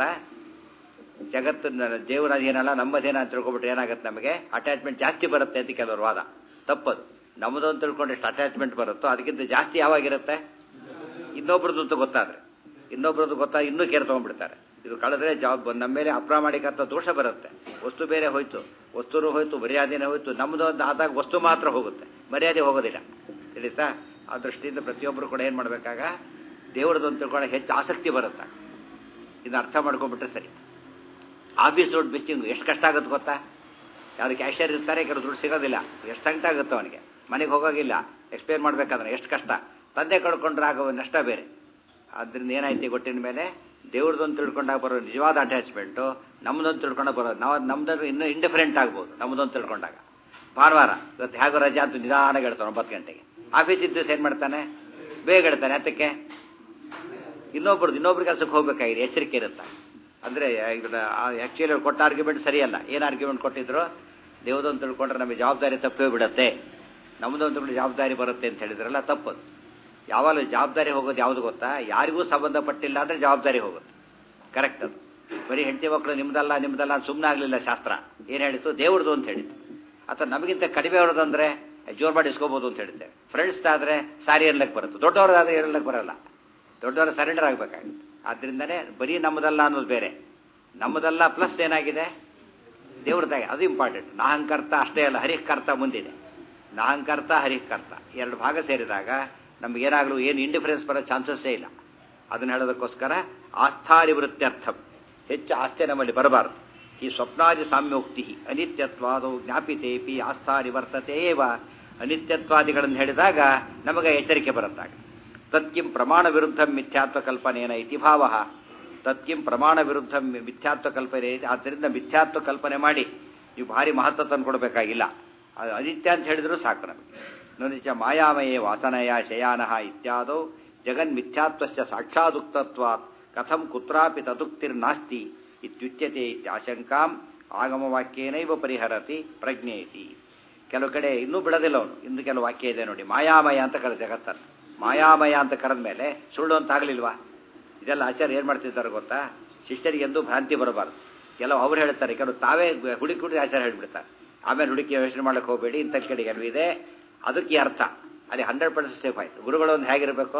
ಜಗತ್ತು ನ- ದೇವರ ಅದೇನಲ್ಲ ನಮ್ಮದೇನ ಅಂತ ತಿಳ್ಕೊಬಿಟ್ರೆ ಏನಾಗುತ್ತೆ ನಮಗೆ ಅಟ್ಯಾಚ್ಮೆಂಟ್ ಜಾಸ್ತಿ ಬರುತ್ತೆ ಅಂತ ಕೆಲವರು ವಾದ ತಪ್ಪದು ನಮ್ಮದು ಅಂತ ತಿಳ್ಕೊಂಡು ಎಷ್ಟು ಅಟ್ಯಾಚ್ಮೆಂಟ್ ಬರುತ್ತೋ ಅದಕ್ಕಿಂತ ಜಾಸ್ತಿ ಯಾವಾಗಿರುತ್ತೆ ಇನ್ನೊಬ್ರದ್ದು ಅಂತ ಗೊತ್ತಾದ್ರೆ ಇನ್ನೊಬ್ರದ್ದು ಗೊತ್ತಾ ಇನ್ನೂ ಕೇರ್ ತೊಗೊಂಡ್ಬಿಡ್ತಾರೆ ಇದು ಕಳೆದ್ರೆ ಜಾಬ್ ನಮ್ಮ ಮೇಲೆ ಅಪ್ರಾಮಾಣಿಕತ್ವ ದೋಷ ಬರುತ್ತೆ ವಸ್ತು ಬೇರೆ ಹೋಯ್ತು ವಸ್ತುನೂ ಹೋಯ್ತು ಮರ್ಯಾದೆನೇ ಹೋಯ್ತು ನಮ್ಮದು ಅಂತ ಆದಾಗ ವಸ್ತು ಮಾತ್ರ ಹೋಗುತ್ತೆ ಮರ್ಯಾದೆ ಹೋಗೋದಿಲ್ಲ ತಿಳಿತಾ ಆ ದೃಷ್ಟಿಯಿಂದ ಪ್ರತಿಯೊಬ್ಬರು ಕೂಡ ಏನು ಮಾಡಬೇಕಾಗ ದೇವ್ರದ್ದು ಅಂತ ತಿಳ್ಕೊಳ್ಳೋ ಹೆಚ್ಚು ಆಸಕ್ತಿ ಬರುತ್ತೆ ಇದನ್ನ ಅರ್ಥ ಮಾಡ್ಕೊಂಡ್ಬಿಟ್ರೆ ಸರಿ ಆಫೀಸ್ ದುಡ್ಡು ಬಿಸ್ಟಿಂಗ್ ಎಷ್ಟು ಕಷ್ಟ ಆಗುತ್ತೆ ಗೊತ್ತಾ ಯಾರು ಕ್ಯಾಶಿಯರ್ ಇರ್ತಾರೆ ಕೆಲವು ದುಡ್ಡು ಸಿಗೋದಿಲ್ಲ ಎಷ್ಟು ಸಂಕಟ ಆಗುತ್ತೆ ಅವನಿಗೆ ಮನೆಗೆ ಹೋಗೋಗಿಲ್ಲ ಎಕ್ಸ್ಪ್ಲೇನ್ ಮಾಡ್ಬೇಕಾದ್ರೆ ಎಷ್ಟು ಕಷ್ಟ ತಂದೆ ಕಳ್ಕೊಂಡ್ರೆ ಆಗೋ ನಷ್ಟ ಬೇರೆ ಆದ್ದರಿಂದ ಏನಾಯ್ತು ಗೊತ್ತಿನ ಮೇಲೆ ದೇವ್ರದೊಂದು ತಿಳ್ಕೊಂಡಾಗ ಬರೋ ನಿಜವಾದ ಅಟ್ಯಾಚ್ಮೆಂಟು ನಮ್ಮದೊಂದು ತಿಳ್ಕೊಂಡಾಗ ಬರೋದು ನಾವು ನಮ್ದು ಇನ್ನೂ ಇಂಡಿಫರೆಂಟ್ ಆಗ್ಬೋದು ನಮ್ಮದೊಂದು ತಿಳ್ಕೊಂಡಾಗ ಭಾನುವಾರ ಇವತ್ತು ಹೇಗೋ ರಜೆ ಅಂತ ನಿಧಾನ ಹೇಳ್ತಾನೆ ಒಂಬತ್ತು ಗಂಟೆಗೆ ಆಫೀಸ್ ಇದ್ದು ಏನು ಮಾಡ್ತಾನೆ ಬೇಗ ಹೇಳ್ತಾನೆ ಅದಕ್ಕೆ ಇನ್ನೊಬ್ರದ್ದು ಇನ್ನೊಬ್ರ ಕೆಲಸಕ್ಕೆ ಹೋಗ್ಬೇಕಾಗಿದೆ ಎಚ್ಚರಿಕೆ ಇರುತ್ತೆ ಅಂದರೆ ಆ್ಯಕ್ಚುಲಿ ಕೊಟ್ಟ ಆರ್ಗ್ಯುಮೆಂಟ್ ಸರಿಯಲ್ಲ ಏನು ಆರ್ಗ್ಯುಮೆಂಟ್ ಕೊಟ್ಟಿದ್ರು ದೇವ್ರದೊಂದು ತಿಳ್ಕೊಂಡ್ರೆ ನಮಗೆ ಜವಾಬ್ದಾರಿ ತಪ್ಪೇ ಬಿಡುತ್ತೆ ನಮ್ಮದೊಂದು ತಿಳ್ಕೊಂಡು ಜವಾಬ್ದಾರಿ ಬರುತ್ತೆ ಅಂತ ಹೇಳಿದ್ರಲ್ಲ ತಪ್ಪದು ಯಾವಾಗಲೂ ಜವಾಬ್ದಾರಿ ಹೋಗೋದು ಯಾವುದು ಗೊತ್ತಾ ಯಾರಿಗೂ ಸಂಬಂಧಪಟ್ಟಿಲ್ಲ ಅಂದರೆ ಜವಾಬ್ದಾರಿ ಹೋಗುತ್ತೆ ಕರೆಕ್ಟ್ ಅದು ಬರೀ ಹೆಂಡತಿ ಮಕ್ಕಳು ನಿಮ್ದಲ್ಲ ನಿಮ್ದಲ್ಲ ಸುಮ್ಮನೆ ಆಗಲಿಲ್ಲ ಶಾಸ್ತ್ರ ಏನು ಹೇಳಿತ್ತು ದೇವ್ರದ್ದು ಅಂತ ಹೇಳಿತ್ತು ಅಥವಾ ನಮಗಿಂತ ಕಡಿಮೆ ಅವ್ರದ್ದು ಅಂದರೆ ಜೋರ್ ಮಾಡಿ ಇಸ್ಕೋಬೋದು ಅಂತ ಹೇಳುತ್ತೆ ಫ್ರೆಂಡ್ಸ್ ಆದರೆ ಸಾರಿ ಏರ್ಲಕ್ಕೆ ಬರುತ್ತೆ ದೊಡ್ಡವ್ರದಾದ್ರೆ ಏರ್ಲಕ್ಕೆ ಬರಲ್ಲ ದೊಡ್ಡವರು ಸರೆಂಡರ್ ಆಗಬೇಕಾಗುತ್ತೆ ಆದ್ದರಿಂದನೇ ಬರೀ ನಮ್ಮದಲ್ಲ ಅನ್ನೋದು ಬೇರೆ ನಮ್ಮದಲ್ಲ ಪ್ಲಸ್ ಏನಾಗಿದೆ ದೇವ್ರದಾಗ ಅದು ಇಂಪಾರ್ಟೆಂಟ್ ನಾಹಂಕರ್ತ ಅಷ್ಟೇ ಅಲ್ಲ ಹರಿಕರ್ತ ಮುಂದಿದೆ ನಾಹಂಕರ್ತ ಹರಿಕರ್ತ ಎರಡು ಭಾಗ ಸೇರಿದಾಗ ನಮಗೇನಾಗಲೂ ಏನು ಇಂಡಿಫರೆನ್ಸ್ ಬರೋ ಚಾನ್ಸಸ್ಸೇ ಇಲ್ಲ ಅದನ್ನು ಹೇಳೋದಕ್ಕೋಸ್ಕರ ಆಸ್ಥಾನಿವೃತ್ತ್ಯರ್ಥಂ ಹೆಚ್ಚು ಆಸ್ಥೆ ನಮ್ಮಲ್ಲಿ ಬರಬಾರದು ಈ ಸ್ವಪ್ನಾದಿ ಸಾಮ್ಯೋಕ್ತಿ ಅನಿತ್ಯತ್ವಾದವು ಜ್ಞಾಪಿತೇಪಿ ಆಸ್ಥಾನಿ ವರ್ತತೆ ಏವ ಅನಿತ್ಯತ್ವಾದಿಗಳನ್ನು ಹೇಳಿದಾಗ ನಮಗೆ ಎಚ್ಚರಿಕೆ ಬರುತ್ತಾಗ ತತ್ಕಿಂ ಪ್ರಮಾಣ ವಿರುದ್ಧ ಮಿಥ್ಯಾತ್ವ ಕಲ್ಪನೆಯನ ಇತಿ ಭಾವ ತತ್ಕಿಂ ಪ್ರಮಾಣ ವಿರುದ್ಧ ಮಿಥ್ಯಾತ್ವ ಕಲ್ಪನೆ ಇದೆ ಆದ್ದರಿಂದ ಮಿಥ್ಯಾತ್ವ ಕಲ್ಪನೆ ಮಾಡಿ ನೀವು ಭಾರಿ ಮಹತ್ವ ತಂದು ಕೊಡಬೇಕಾಗಿಲ್ಲ ಅದು ಅನಿತ್ಯ ಅಂತ ಹೇಳಿದ್ರು ಸಾಕು ನಮಗೆ ನಿಜ ಮಾಯಾಮಯೇ ವಾಸನಯ ಶಯಾನಃ ಇತ್ಯಾದೌ ಜಗನ್ಮಿಥ್ಯಾತ್ವಸ್ಯ ಸಾಕ್ಷಾದುಕ್ತತ್ವಾತ್ ಕಥಂ ಕುತ್ರಾಪಿ ತದುಕ್ತಿರ್ನಾಸ್ತಿ ಇತ್ಯುಚ್ಯತೆ ಇತ್ಯಾಶಂಕಾಂ ಆಗಮವಾಕ್ಯೇನೈವ ಪರಿಹರತಿ ಪ್ರಜ್ಞೇತಿ ಕೆಲವು ಕಡೆ ಇನ್ನೂ ಬಿಡೋದಿಲ್ಲ ಅವನು ಇನ್ನು ಕೆಲವು ವಾಕ್ಯ ಇದೆ ನೋಡಿ ಮಾಯಾಮಯ ಅಂತ ಕರೆದ ಜಗತ್ತನ್ನು ಮಾಯಾಮಯ ಅಂತ ಕರೆದ ಮೇಲೆ ಸುಳ್ಳು ಅಂತ ಆಗಲಿಲ್ವಾ ಇದೆಲ್ಲ ಆಚಾರ್ಯ ಏನು ಮಾಡ್ತಿದ್ದಾರೆ ಗೊತ್ತಾ ಶಿಷ್ಯರಿಗೆ ಎಂದೂ ಭ್ರಾಂತಿ ಬರಬಾರ್ದು ಕೆಲವು ಅವ್ರು ಹೇಳ್ತಾರೆ ಕೆಲವು ತಾವೇ ಹುಡುಕಿ ಹುಡುಕಿ ಆಚಾರ್ಯ ಹೇಳ್ಬಿಡ್ತಾರೆ ಆಮೇಲೆ ಹುಡುಕಿ ಯೋಚನೆ ಮಾಡಕ್ಕೆ ಹೋಗಬೇಡಿ ಇಂಥ ಕಡೆ ಕೆಲವು ಇದೆ ಅದಕ್ಕೆ ಈ ಅರ್ಥ ಅಲ್ಲಿ ಹಂಡ್ರೆಡ್ ಪರ್ಸೆಂಟ್ ಸೇಫ್ ಆಯಿತು ಗುರುಗಳು ಒಂದು ಹೇಗಿರಬೇಕು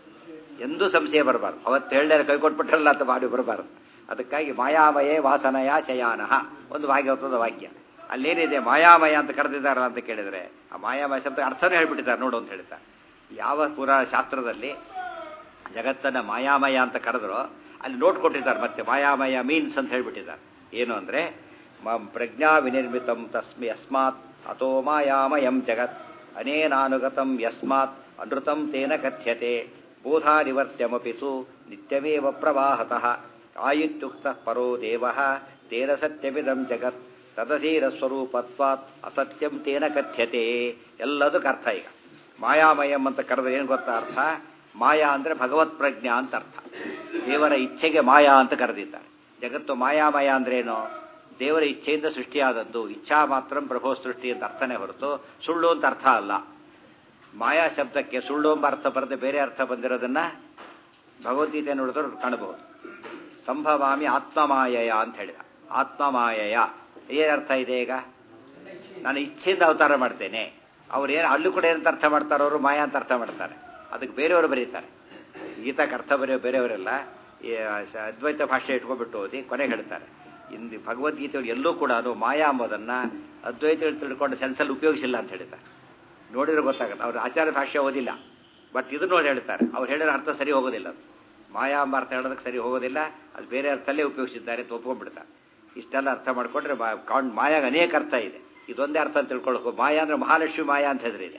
ಎಂದೂ ಸಂಶಯ ಬರಬಾರ್ದು ಅವತ್ತು ಹೇಳದೇ ಕೈ ಕೊಟ್ಬಿಟ್ರಲ್ಲ ಅಂತ ಮಾಡಿ ಬರಬಾರ್ದು ಅದಕ್ಕಾಗಿ ಮಾಯಾಮಯೇ ವಾಸನಯ ಶಯಾನಃ ಒಂದು ಭಾಗ್ಯವತದ ವಾಕ್ಯ ಅಲ್ಲೇನಿದೆ ಮಾಯಾಮಯ ಅಂತ ಕರೆದಿದ್ದಾರಲ್ಲ ಅಂತ ಕೇಳಿದರೆ ಆ ಮಾಯಾಮಯ ಶಬ್ದ ಅರ್ಥನೇ ಹೇಳ್ಬಿಟ್ಟಿದ್ದಾರೆ ನೋಡು ಅಂತ ಹೇಳ್ತಾರೆ ಯಾವ ಪುರ ಶಾಸ್ತ್ರದಲ್ಲಿ ಜಗತ್ತನ್ನು ಮಾಯಾಮಯ ಅಂತ ಕರೆದ್ರು ಅಲ್ಲಿ ನೋಟ್ ಕೊಟ್ಟಿದ್ದಾರೆ ಮತ್ತೆ ಮಾಯಾಮಯ ಮೀನ್ಸ್ ಅಂತ ಹೇಳ್ಬಿಟ್ಟಿದ್ದಾರೆ ಏನು ಅಂದರೆ ಪ್ರಜ್ಞಾ ವಿನಿರ್ಮಿತಂ ತಸ್ಮಿ ಯಸ್ಮಾತ್ ಅಥೋ ಮಾಯಾಮಯಂ ಜಗತ್ ಅನೇನಾನುಗತಂ ಯಸ್ಮಾತ್ ಅನೃತಂ ತೇನ ಕಥ್ಯತೆ ಬೋಧಾನಿವರ್ತ್ಯಮಪಿ ಸು ನಿತ್ಯಮೇವ ಪ್ರವಾಹತಃ ಆಯುತ್ಯುಕ್ತ ಪರೋ ದೇವ ತೇನ ಸತ್ಯಮಿದಂ ಜಗತ್ ತದಧೀರ ಸ್ವರೂಪತ್ವಾತ್ ಅಸತ್ಯಂ ತೇನ ಕಥ್ಯತೆ ಎಲ್ಲದಕ್ಕೆ ಅರ್ಥ ಈಗ ಮಾಯಾಮಯಂ ಅಂತ ಕರೆದ್ರೆ ಏನು ಗೊತ್ತಾ ಅರ್ಥ ಮಾಯಾ ಅಂದರೆ ಭಗವತ್ ಪ್ರಜ್ಞಾ ಅಂತ ಅರ್ಥ ದೇವರ ಇಚ್ಛೆಗೆ ಮಾಯಾ ಅಂತ ಕರೆದಿದ್ದಾರೆ ಜಗತ್ತು ಮಾಯಾಮಯ ಅಂದ್ರೇನು ದೇವರ ಇಚ್ಛೆಯಿಂದ ಸೃಷ್ಟಿಯಾದದ್ದು ಇಚ್ಛಾ ಮಾತ್ರ ಪ್ರಭೋ ಸೃಷ್ಟಿ ಅಂತ ಅರ್ಥನೇ ಹೊರತು ಸುಳ್ಳು ಅಂತ ಅರ್ಥ ಅಲ್ಲ ಮಾಯಾ ಶಬ್ದಕ್ಕೆ ಸುಳ್ಳು ಎಂಬ ಅರ್ಥ ಬರದೆ ಬೇರೆ ಅರ್ಥ ಬಂದಿರೋದನ್ನ ಭಗವದ್ಗೀತೆ ನೋಡಿದ್ರೆ ಕಾಣಬಹುದು ಸಂಭವಾಮಿ ಆತ್ಮಮಾಯಯ ಅಂತ ಹೇಳಿದ ಆತ್ಮಮಾಯಯ ಏನು ಅರ್ಥ ಇದೆ ಈಗ ನಾನು ಇಚ್ಛೆಯಿಂದ ಅವತಾರ ಮಾಡ್ತೇನೆ ಅವ್ರು ಏನು ಅಲ್ಲೂ ಕೂಡ ಏನಂತ ಅರ್ಥ ಮಾಡ್ತಾರೋ ಅವರು ಮಾಯಾ ಅಂತ ಅರ್ಥ ಮಾಡ್ತಾರೆ ಅದಕ್ಕೆ ಬೇರೆಯವರು ಬರೀತಾರೆ ಗೀತಾಕ್ಕೆ ಅರ್ಥ ಬರೆಯೋ ಬೇರೆಯವರೆಲ್ಲ ಈ ಅದ್ವೈತ ಭಾಷೆ ಇಟ್ಕೊಂಡ್ಬಿಟ್ಟು ಓದಿ ಕೊನೆಗೆ ಹೇಳ್ತಾರೆ ಇಂದು ಭಗವದ್ಗೀತೆಯಲ್ಲಿ ಎಲ್ಲೂ ಕೂಡ ಅದು ಮಾಯಾ ಎಂಬುದನ್ನು ಅದ್ವೈತ ತಿಳ್ಕೊಂಡು ಸೆನ್ಸಲ್ಲಿ ಉಪಯೋಗಿಸಿಲ್ಲ ಅಂತ ಹೇಳ್ತಾರೆ ನೋಡಿದ್ರೆ ಗೊತ್ತಾಗುತ್ತೆ ಅವ್ರು ಆಚಾರ್ಯ ಭಾಷೆ ಓದಿಲ್ಲ ಬಟ್ ಇದು ನೋಡಿ ಹೇಳ್ತಾರೆ ಅವ್ರು ಹೇಳಿರೋ ಅರ್ಥ ಸರಿ ಹೋಗೋದಿಲ್ಲ ಅದು ಮಾಯಾ ಎಂಬ ಅರ್ಥ ಹೇಳೋದಕ್ಕೆ ಸರಿ ಹೋಗೋದಿಲ್ಲ ಅದು ಬೇರೆ ಅರ್ಥಲ್ಲೇ ಉಪಯೋಗಿಸಿದ್ದಾರೆ ಅಂತ ಒಪ್ಕೊಂಡ್ಬಿಡ್ತಾರೆ ಇಷ್ಟೆಲ್ಲ ಅರ್ಥ ಮಾಡ್ಕೊಂಡ್ರೆ ಕಾಣ್ ಮಾಯಾಗ ಅನೇಕ ಅರ್ಥ ಇದೆ ಇದೊಂದೇ ಅರ್ಥ ಅಂತ ತಿಳ್ಕೊಳ್ಕೊ ಮಾಯಾ ಅಂದ್ರೆ ಮಹಾಲಕ್ಷ್ಮಿ ಮಾಯಾ ಅಂತ ಹೆಸರಿದೆ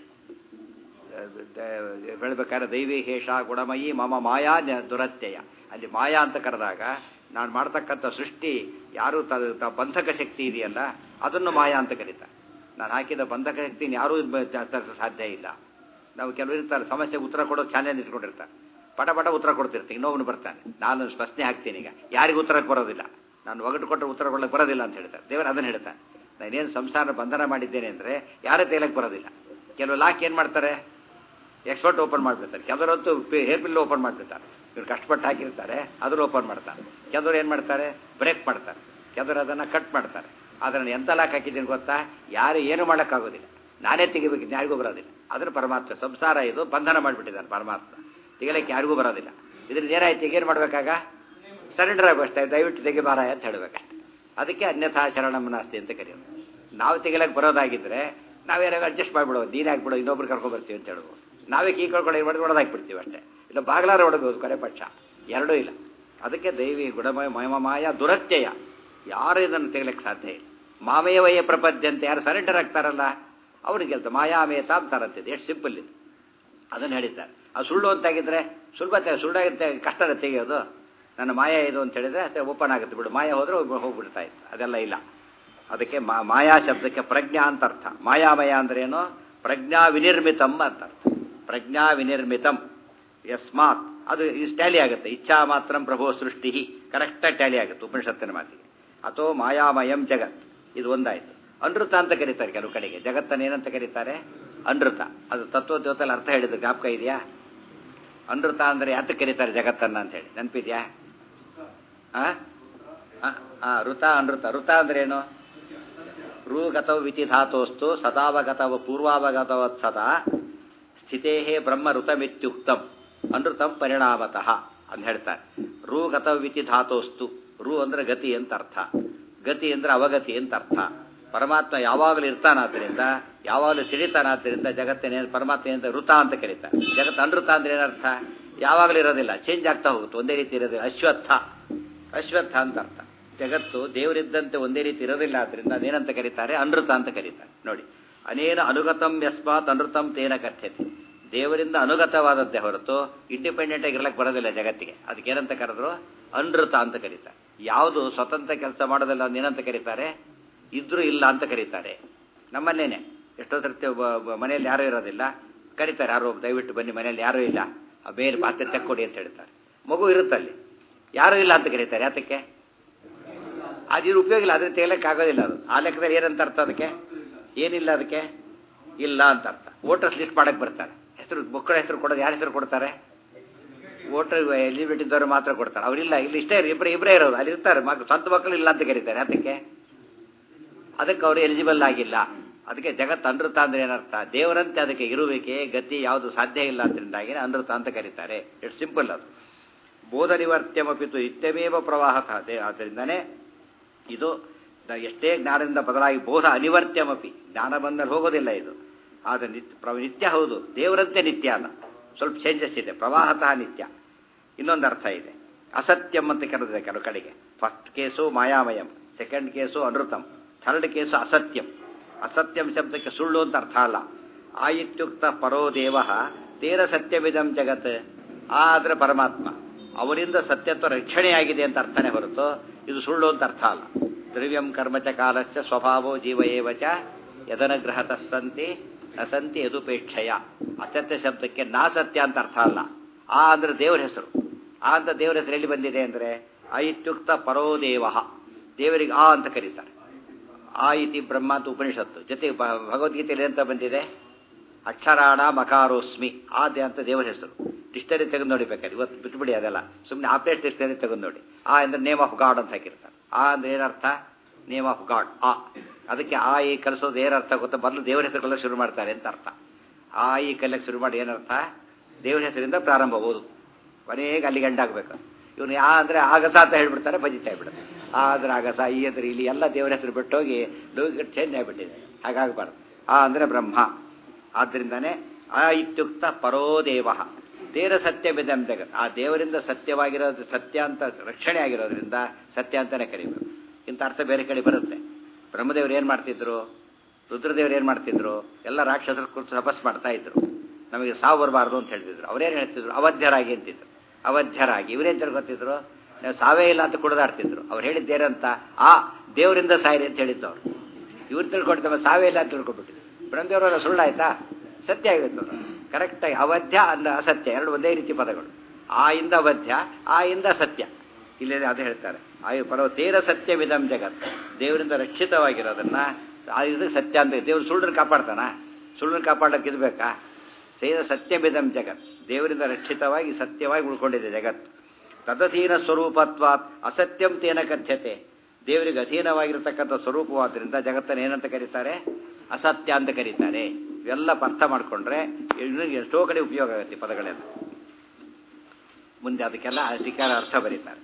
ಹೇಳ್ಬೇಕಾದ್ರೆ ದೈವಿ ಹೇಷ ಗುಣಮಯಿ ಮಮ ಮಾಯಾ ದುರತ್ಯಯ ಅಲ್ಲಿ ಮಾಯಾ ಅಂತ ಕರೆದಾಗ ನಾನು ಮಾಡ್ತಕ್ಕಂಥ ಸೃಷ್ಟಿ ಯಾರು ತ ಬಂಧಕ ಶಕ್ತಿ ಇದೆಯಲ್ಲ ಅದನ್ನು ಮಾಯಾ ಅಂತ ಕರೀತಾರೆ ನಾನು ಹಾಕಿದ ಬಂಧಕ ಶಕ್ತಿನ ಯಾರೂ ತರಿಸ ಸಾಧ್ಯ ಇಲ್ಲ ನಾವು ಕೆಲವರು ಇರ್ತಾರೆ ಸಮಸ್ಯೆಗೆ ಉತ್ತರ ಕೊಡೋದು ಚಾಲೆಂಜ್ ಇಟ್ಕೊಂಡಿರ್ತಾರೆ ಪಟ ಪಟ ಉತ್ತರ ಕೊಡ್ತಿರ್ತೀನಿ ಇನ್ನೊಬ್ಬನು ಬರ್ತಾನೆ ನಾನು ಪ್ರಶ್ನೆ ಹಾಕ್ತೀನಿ ಈಗ ಯಾರಿಗೂ ಉತ್ತರಕ್ಕೆ ಬರೋದಿಲ್ಲ ನಾನು ಒಗಟು ಕೊಟ್ಟರೆ ಉತ್ತರ ಕೊಡಕ್ಕೆ ಬರೋದಿಲ್ಲ ಅಂತ ಹೇಳ್ತಾರೆ ದೇವರು ಅದನ್ನು ಹೇಳ್ತಾನೆ ನಾನೇನು ಸಂಸಾರ ಬಂಧನ ಮಾಡಿದ್ದೇನೆ ಅಂದರೆ ಯಾರೇ ತೇಲಕ್ಕೆ ಬರೋದಿಲ್ಲ ಕೆಲವು ಲಾಕ್ ಏನು ಮಾಡ್ತಾರೆ ಎಕ್ಸ್ಪರ್ಟ್ ಓಪನ್ ಮಾಡಿಬಿಡ್ತಾರೆ ಕೆಲವರಂತೂ ಹೇರ್ ಪಿಲ್ ಓಪನ್ ಮಾಡಿಬಿಡ್ತಾರೆ ಇವ್ರು ಕಷ್ಟಪಟ್ಟು ಹಾಕಿರ್ತಾರೆ ಅದ್ರ ಓಪನ್ ಮಾಡ್ತಾರೆ ಕೆಲವರು ಏನು ಮಾಡ್ತಾರೆ ಬ್ರೇಕ್ ಮಾಡ್ತಾರೆ ಕೆಲವರು ಅದನ್ನು ಕಟ್ ಮಾಡ್ತಾರೆ ಅದನ್ನು ಎಂತ ಲಾಕ್ ಹಾಕಿದ್ದೀನಿ ಗೊತ್ತಾ ಯಾರು ಏನು ಮಾಡೋಕ್ಕಾಗೋದಿಲ್ಲ ನಾನೇ ತೆಗಿಬೇಕು ಯಾರಿಗೂ ಬರೋದಿಲ್ಲ ಅದ್ರ ಪರಮಾತ್ಮ ಸಂಸಾರ ಇದು ಬಂಧನ ಮಾಡಿಬಿಟ್ಟಿದ್ದಾನೆ ಪರಮಾತ್ಮ ತೆಗಿಲಿಕ್ಕೆ ಯಾರಿಗೂ ಬರೋದಿಲ್ಲ ಇದ್ರಲ್ಲಿ ಏನಾಯ್ತು ಈಗ ಏನು ಮಾಡಬೇಕಾಗ ಸರೆಂಡರ್ ಆಗಬೇಕಷ್ಟೇ ದಯವಿಟ್ಟು ತೆಗಿಬಾರ ಅಂತ ಹೇಳಬೇಕಷ್ಟೆ ಅದಕ್ಕೆ ಅನ್ಯಥಾ ಶರಣಮ್ಮ ನಾಸ್ತಿ ಅಂತ ಕರೆಯೋದು ನಾವು ತೆಗಿಲಕ್ಕೆ ಬರೋದಾಗಿದ್ದರೆ ನಾವೇನಾಗ ಅಡ್ಜಸ್ಟ್ ಮಾಡಿಬಿಡೋದು ನೀನು ಹಾಕ್ಬಿಡೋ ಇನ್ನೊಬ್ರು ಕರ್ಕೊಂಡ್ಬರ್ತೀವಿ ಅಂತ ಹೇಳ್ಬೋದು ನಾವೇ ಕೀ ಕಳ್ಕೊಂಡು ಏನು ಮಾಡಿ ಹೊಡೆದಾಕ್ಬಿಡ್ತೀವಿ ಅಷ್ಟೇ ಇಲ್ಲ ಬಾಗ್ಲಾರ ಹೊಡಬಹುದು ಕೊನೆ ಪಕ್ಷ ಎರಡೂ ಇಲ್ಲ ಅದಕ್ಕೆ ದೈವಿ ಗುಣಮಯ ಮಯಮಮಾಯ ದುರತ್ಯಯ ಯಾರು ಇದನ್ನು ತೆಗಲಿಕ್ಕೆ ಸಾಧ್ಯ ಇಲ್ಲ ಮಾಮಯವಯ ಪ್ರಪದ್ಯ ಅಂತ ಯಾರು ಸರೆಂಡರ್ ಆಗ್ತಾರಲ್ಲ ಅವ್ರಿಗೆ ಗೆಲ್ತ ಮಾಯಾಮೇತ ಅಂತಾರಂತಿದೆ ಎಷ್ಟು ಸಿಂಪಲ್ ಇದು ಅದನ್ನು ಹೇಳಿದ್ದಾರೆ ಅದು ಸುಳ್ಳು ಅಂತಾಗಿದ್ರೆ ಸುಲಭ ಸುಳ್ಳಾಗಿರುತ್ತೆ ಕಷ್ಟದ ತೆಗೆಯೋದು ನನ್ನ ಮಾಯ ಇದು ಅಂತ ಹೇಳಿದ್ರೆ ಅಷ್ಟೇ ಓಪನ್ ಆಗುತ್ತೆ ಬಿಡು ಮಾಯ ಹೋದ್ರೆ ಹೋಗ್- ಹೋಗ್ಬಿಡ್ತಾ ಇತ್ತು ಅದೆಲ್ಲ ಇಲ್ಲ ಅದಕ್ಕೆ ಮಾ ಮಾಯಾ ಶಬ್ದಕ್ಕೆ ಪ್ರಜ್ಞಾ ಅಂತ ಅರ್ಥ ಮಾಯಾಮಯ ಅಂದ್ರೆ ಏನು ಪ್ರಜ್ಞಾ ವಿನಿರ್ಮಿತಂ ಅಂತ ಅರ್ಥ ಪ್ರಜ್ಞಾ ವಿನಿರ್ಮಿತಂ ಯಸ್ಮಾತ್ ಅದು ಇದು ಟ್ಯಾಲಿ ಆಗುತ್ತೆ ಇಚ್ಛಾ ಮಾತ್ರಂ ಪ್ರಭೋ ಸೃಷ್ಟಿ ಕರೆಕ್ಟಾಗಿ ಟ್ಯಾಲಿ ಆಗುತ್ತೆ ಉಪನಿಷತ್ತಿನ ಮಾತಿಗೆ ಅಥವಾ ಮಾಯಾಮಯಂ ಜಗತ್ ಇದು ಒಂದಾಯ್ತು ಅನೃತ ಅಂತ ಕರೀತಾರೆ ಕೆಲವು ಕಡೆಗೆ ಜಗತ್ತನ್ನು ಏನಂತ ಕರೀತಾರೆ ಅನೃತ ಅದು ತತ್ವೋದ್ಯೋತಲ್ಲಿ ಅರ್ಥ ಹೇಳಿದ್ದು ಜ್ಞಾಪಕ ಇದೆಯಾ ಅನೃತ ಅಂದ್ರೆ ಯಾತಕ್ಕೆ ಕರೀತಾರೆ ಜಗತ್ತನ್ನ ಅಂತ ಹೇಳಿ ನೆನಪಿದ್ಯಾ ಆ ಆ, ಆ, ಋತ ಅನೃತ ಋತ ಅಂದ್ರೆ ಏನು ಋಗತವ ವಿತಿ ಧಾತೋಸ್ತು ಸದಾವಗತವ ಪೂರ್ವಾವಗತವತ್ ಸದಾ ಸ್ಥಿತೇ ಬ್ರಹ್ಮ ಋತಮಿತ್ಯುಕ್ತಂ ಅನೃತಂ ಪರಿಣಾಮತಃ ಅಂತ ಹೇಳ್ತಾರೆ ಋಗತವ ವಿತಿ ಧಾತೋಸ್ತು ರು ಅಂದ್ರೆ ಗತಿ ಅಂತ ಅರ್ಥ ಗತಿ ಅಂದ್ರೆ ಅವಗತಿ ಅಂತ ಅರ್ಥ ಪರಮಾತ್ಮ ಯಾವಾಗಲೂ ಇರ್ತಾನಾದ್ರಿಂದ ಯಾವಾಗಲೂ ತಿಳಿತಾನಾದ್ರಿಂದ ಜಗತ್ತಿನ ಪರಮಾತ್ಮ ಅಂತ ಋತ ಅಂತ ಕರೀತಾರೆ ಜಗತ್ತು ಅನೃತ ಅಂದ್ರೆ ಏನರ್ಥ ಯಾವಾಗಲೂ ಇರೋದಿಲ್ಲ ಚೇಂಜ್ ಆಗ್ತಾ ಹೋಗುತ್ತೆ ಒಂದೇ ರೀತಿ ಇರೋದಿಲ್ಲ ಅಶ್ವತ್ಥ ಅಶ್ವತ್ಥ ಅಂತ ಅರ್ಥ ಜಗತ್ತು ದೇವರಿದ್ದಂತೆ ಒಂದೇ ರೀತಿ ಇರೋದಿಲ್ಲ ಆದ್ರಿಂದ ಅದೇನಂತ ಕರೀತಾರೆ ಅನೃತ ಅಂತ ಕರೀತಾರೆ ನೋಡಿ ಅನೇನ ಅನುಗತಂ ಯಸ್ಮಾತ್ ಅನೃತಂ ತೇನ ಕಥ್ಯತೆ ದೇವರಿಂದ ಅನುಗತವಾದದ್ದೇ ಹೊರತು ಇಂಡಿಪೆಂಡೆಂಟ್ ಆಗಿ ಇರ್ಲಕ್ಕೆ ಬರೋದಿಲ್ಲ ಜಗತ್ತಿಗೆ ಅದಕ್ಕೆ ಏನಂತ ಕರೆದ್ರು ಅನೃತ ಅಂತ ಕರೀತಾರೆ ಯಾವುದು ಸ್ವತಂತ್ರ ಕೆಲಸ ಮಾಡೋದಿಲ್ಲ ಅದನ್ನೇನಂತ ಕರೀತಾರೆ ಇದ್ರೂ ಇಲ್ಲ ಅಂತ ಕರೀತಾರೆ ನಮ್ಮಲ್ಲೇನೆ ಎಷ್ಟೋ ಸರ್ತಿ ಒಬ್ಬ- ಒಬ್ಬ ಮನೆಯಲ್ಲಿ ಯಾರೂ ಇರೋದಿಲ್ಲ ಕರೀತಾರೆ ಯಾರು ದಯವಿಟ್ಟು ಬನ್ನಿ ಮನೆಯಲ್ಲಿ ಯಾರೂ ಇಲ್ಲ ಆ ಬೇರೆ ಪಾತ್ರೆ ತೆಕ್ಕೊಡಿ ಅಂತ ಹೇಳ್ತಾರೆ ಮಗು ಇರುತ್ತಲ್ಲಿ ಯಾರೂ ಇಲ್ಲ ಅಂತ ಕರೀತಾರೆ ಯಾತಕ್ಕೆ ಅದಿರು ಉಪಯೋಗ ಇಲ್ಲ ಅದನ್ನ ತೆಗಿಲಕ್ಕೆ ಆಗೋದಿಲ್ಲ ಅದು ಆ ಲೆಕ್ಕದಲ್ಲಿ ಏನಂತ ಅರ್ಥ ಅದಕ್ಕೆ ಏನಿಲ್ಲ ಅದಕ್ಕೆ ಇಲ್ಲ ಅಂತ ಅರ್ಥ ವೋಟರ್ಸ್ ಲಿಸ್ಟ್ ಮಾಡಕ್ಕೆ ಬರ್ತಾರೆ ಹೆಸರು ಮಕ್ಕಳ ಹೆಸರು ಕೊಡೋದು ಯಾರ ಹೆಸರು ಕೊಡ್ತಾರೆ ವೋಟರ್ ಎಲಿಜಿಬಿಲಿಟಿ ಇದ್ದವರು ಮಾತ್ರ ಕೊಡ್ತಾರೆ ಅವರಿಲ್ಲ ಇಲ್ಲಿ ಇಷ್ಟೇ ಇಬ್ಬರೇ ಇಬ್ಬರೇ ಇರೋದು ಅಲ್ಲಿ ಇರ್ತಾರೆ ಮಕ್ಕಳು ಸ್ವಂತ ಮಕ್ಕಳು ಇಲ್ಲ ಅಂತ ಕರೀತಾರೆ ಅದಕ್ಕೆ ಅದಕ್ಕೆ ಅವರು ಎಲಿಜಿಬಲ್ ಆಗಿಲ್ಲ ಅದಕ್ಕೆ ಜಗತ್ ಅನೃತ ಅಂದ್ರೆ ಏನರ್ಥ ದೇವರಂತೆ ಅದಕ್ಕೆ ಇರುವಿಕೆ ಗತಿ ಯಾವುದು ಸಾಧ್ಯ ಇಲ್ಲ ಅದರಿಂದಾಗಿ ಅನೃತ ಅಂತ ಕರೀತಾರೆ ಇಟ್ಸ್ ಸಿಂಪಲ್ ಅದು ಬೋಧ ನಿವರ್ತ್ಯಮಪಿತು ನಿತ್ಯಮೇವ ಪ್ರವಾಹ ಆದ್ದರಿಂದನೇ ಇದು ನ- ಎಷ್ಟೇ ಜ್ಞಾನದಿಂದ ಬದಲಾಗಿ ಬೋಧ ಅನಿವರ್ತ್ಯಮಪಿ ಜ್ಞಾನ ಬಂದಲ್ಲಿ ಹೋಗೋದಿಲ್ಲ ಇದು ಆದರೆ ನಿತ್ಯ ಪ್ರ- ನಿತ್ಯ ಹೌದು ದೇವರಂತೆ ನಿತ್ಯ ಅಲ್ಲ ಸ್ವಲ್ಪ ಚೇಂಜಸ್ ಇದೆ ಪ್ರವಾಹತಃ ನಿತ್ಯ ಇನ್ನೊಂದು ಅರ್ಥ ಇದೆ ಅಸತ್ಯಂ ಅಂತ ಕರೆದಿದೆ ಕೆಲವು ಕಡೆಗೆ ಫಸ್ಟ್ ಕೇಸು ಮಾಯಾಮಯಂ ಸೆಕೆಂಡ್ ಕೇಸು ಅನೃತಂ ಥರ್ಡ್ ಕೇಸು ಅಸತ್ಯಂ ಅಸತ್ಯಂ ಶಬ್ದಕ್ಕೆ ಸುಳ್ಳು ಅಂತ ಅರ್ಥ ಅಲ್ಲ ಆಯಿತ್ಯುಕ್ತ ಪರೋ ದೇವ ತೇರ ಸತ್ಯವಿದಂ ಜಗತ್ ಆ ಆದ್ರೆ ಪರಮಾತ್ಮ ಅವರಿಂದ ಸತ್ಯತ್ವ ರಕ್ಷಣೆಯಾಗಿದೆ ಅಂತ ಅರ್ಥನೇ ಹೊರತು ಇದು ಸುಳ್ಳು ಅಂತ ಅರ್ಥ ಅಲ್ಲ ದ್ರವ್ಯಂ ಕರ್ಮಚ ಕಾಲಶ್ಚ ಸ್ವಭಾವೋ ಜೀವ ಏವ ಚ ಯದನಗ್ರಹತಃ ಸಂತಿ ಅಸಂತಿ ಯದುಪೇಕ್ಷಯ ಅಸತ್ಯ ಶಬ್ದಕ್ಕೆ ನಾ ಸತ್ಯ ಅಂತ ಅರ್ಥ ಅಲ್ಲ ಆ ಅಂದ್ರೆ ದೇವರ ಹೆಸರು ಆ ಅಂತ ದೇವರ ಹೆಸರು ಎಲ್ಲಿ ಬಂದಿದೆ ಅಂದ್ರೆ ಐತ್ಯುಕ್ತ ಪರೋ ದೇವ ದೇವರಿಗೆ ಆ ಅಂತ ಕರೀತಾರೆ ಆ ಇತಿ ಬ್ರಹ್ಮ ಅಂತ ಉಪನಿಷತ್ತು ಜೊತೆಗೆ ಭ- ಭಗವದ್ಗೀತೆಯಲ್ಲಿ ಅಂತ ಬಂದಿದೆ ಅಕ್ಷರಾಣ ಮಕಾರೋಸ್ಮಿ ಆದ್ಯ ಅಂತ ದೇವರ ಹೆಸರು ಡಿಕ್ಷನರಿ ತೆಗೆದು ನೋಡಿ ಬೇಕಾದ್ರೆ ಇವತ್ತು ಬಿಟ್ಬಿಡಿ ಅದೆಲ್ಲ ಸುಮ್ಮನೆ ಆಪರೇಟ್ ಡಿಕ್ಷನರಿ ತೆಗೆದು ನೋಡಿ ಆ ಅಂದ್ರೆ ನೇಮ್ ಆಫ್ ಗಾಡ್ ಅಂತ ಹಾಕಿರ್ತಾರೆ ಆ ಅಂದ್ರೆ ಏನರ್ಥ ನೇಮ್ ಆಫ್ ಗಾಡ್ ಆ ಅದಕ್ಕೆ ಆ ಈ ಕಲಿಸೋದು ಏನರ್ಥ ಗೊತ್ತಾ ಮೊದಲು ದೇವರ ಹೆಸರು ಕಲಿಯೋಕೆ ಶುರು ಮಾಡ್ತಾರೆ ಅಂತ ಅರ್ಥ ಆ ಈ ಕಲಿಯಕ್ಕೆ ಶುರು ಮಾಡಿ ಏನರ್ಥ ದೇವರ ಹೆಸರಿಂದ ಪ್ರಾರಂಭ ಓದು ಕೊನೆಗೆ ಅಲ್ಲಿ ಗಂಟಾಗಬೇಕು ಇವನು ಯಾ ಅಂದ್ರೆ ಆಗಸ ಅಂತ ಹೇಳ್ಬಿಡ್ತಾರೆ ಭಜಿತಾ ಹೇಳ್ಬಿಡ್ತಾರೆ ಆ ಅಂದ್ರೆ ಆಗಸ ಈ ಅಂದ್ರೆ ಇಲ್ಲಿ ಎಲ್ಲ ದೇವರ ಹೆಸರು ಬಿಟ್ಟೋಗಿ ಲೋಕ ಚೇಂಜ್ ಆಗಿಬಿಟ್ಟಿದೆ ಹಾಗಾಗಬಾರ್ದು ಆ ಅಂದ್ರೆ ಬ್ರಹ್ಮ ಆದ್ದರಿಂದಾನೆ ಆ ಇತ್ಯುಕ್ತ ಪರೋದೇವ ತೇರ ಸತ್ಯ ಬಿದಂ ಜಗತ್ ಆ ದೇವರಿಂದ ಸತ್ಯವಾಗಿರೋದು ಸತ್ಯ ಅಂತ ರಕ್ಷಣೆ ಆಗಿರೋದ್ರಿಂದ ಸತ್ಯ ಅಂತಾನೆ ಕರಿಬೇಕು ಇಂಥ ಅರ್ಥ ಬೇರೆ ಕಡೆ ಬರುತ್ತೆ ಬ್ರಹ್ಮದೇವರು ಏನ್ ಮಾಡ್ತಿದ್ರು ರುದ್ರದೇವರು ಏನ್ ಮಾಡ್ತಿದ್ರು ಎಲ್ಲ ರಾಕ್ಷಸರ ಕುರಿತು ತಪಸ್ ಮಾಡ್ತಾ ಇದ್ರು ನಮಗೆ ಸಾವು ಬರಬಾರ್ದು ಅಂತ ಹೇಳ್ತಿದ್ರು ಅವ್ರೇನ್ ಹೇಳ್ತಿದ್ರು ಅವಧ್ಯರಾಗಿ ಅಂತಿದ್ರು ಅವಧ್ಯರಾಗಿ ಇವರೇನ್ ತಿಳ್ಕೊತಿದ್ರು ನಾವು ಸಾವೇ ಇಲ್ಲ ಅಂತ ಕುಡಿದಾಡ್ತಿದ್ರು ಅವ್ರು ಹೇಳಿದ್ದೇನಂತ ಆ ದೇವರಿಂದ ಸಾಯಿರಿ ಅಂತ ಹೇಳಿದ್ದು ಅವ್ರು ಇವ್ರು ತಿಳ್ಕೊಳ್ತವ ಸಾವೇ ಇಲ್ಲ ಅಂತ ತಿಳ್ಕೊಬಿಟ್ಟಿದ್ರು ಬ್ರಹ್ಮದೇವರ ಸುಳ್ಳಾಯ್ತಾ ಸತ್ಯ ಆಗಿತ್ತು ಕರೆಕ್ಟಾಗಿ ಅವಧ್ಯ ಅಂದ ಅಸತ್ಯ ಎರಡು ಒಂದೇ ರೀತಿ ಪದಗಳು ಆ ಇಂದ ಅವಧ್ಯ ಆ ಇಂದ ಸತ್ಯ ಇಲ್ಲಿ ಅದು ಹೇಳ್ತಾರೆ ಆಯು ಪರವ ತೇರ ಸತ್ಯವಿದಂ ಜಗತ್ ದೇವರಿಂದ ರಕ್ಷಿತವಾಗಿರೋದನ್ನ ಆ ಇದು ಸತ್ಯ ಅಂತ ದೇವ್ರು ಸುಳ್ಳನ್ನು ಕಾಪಾಡ್ತಾನ ಸುಳ್ಳನ್ನು ಕಾಪಾಡಕ್ಕೆ ಇದು ಬೇಕಾ ಸೇರ ಸತ್ಯವಿದಂ ಜಗತ್ ದೇವರಿಂದ ರಕ್ಷಿತವಾಗಿ ಸತ್ಯವಾಗಿ ಉಳ್ಕೊಂಡಿದೆ ಜಗತ್ ತದಧೀನ ಸ್ವರೂಪತ್ವಾತ್ ಅಸತ್ಯಂ ತೇನ ಕಥ್ಯತೆ ದೇವರಿಗೆ ಅಧೀನವಾಗಿರತಕ್ಕಂಥ ಸ್ವರೂಪವಾದ್ರಿಂದ ಜಗತ್ತನ್ನು ಏನಂತ ಕರೀತಾರೆ ಅಸತ್ಯ ಅಂತ ಕರೀತಾರೆ ಇವೆಲ್ಲ ಅರ್ಥ ಮಾಡಿಕೊಂಡ್ರೆ ಇನ್ನು ಎಷ್ಟೋ ಕಡೆ ಉಪಯೋಗ ಆಗುತ್ತೆ ಈ ಪದಗಳೆಲ್ಲ ಮುಂದೆ ಅದಕ್ಕೆಲ್ಲ ಅಧಿಕಾರ ಅರ್ಥ ಬರೀತಾರೆ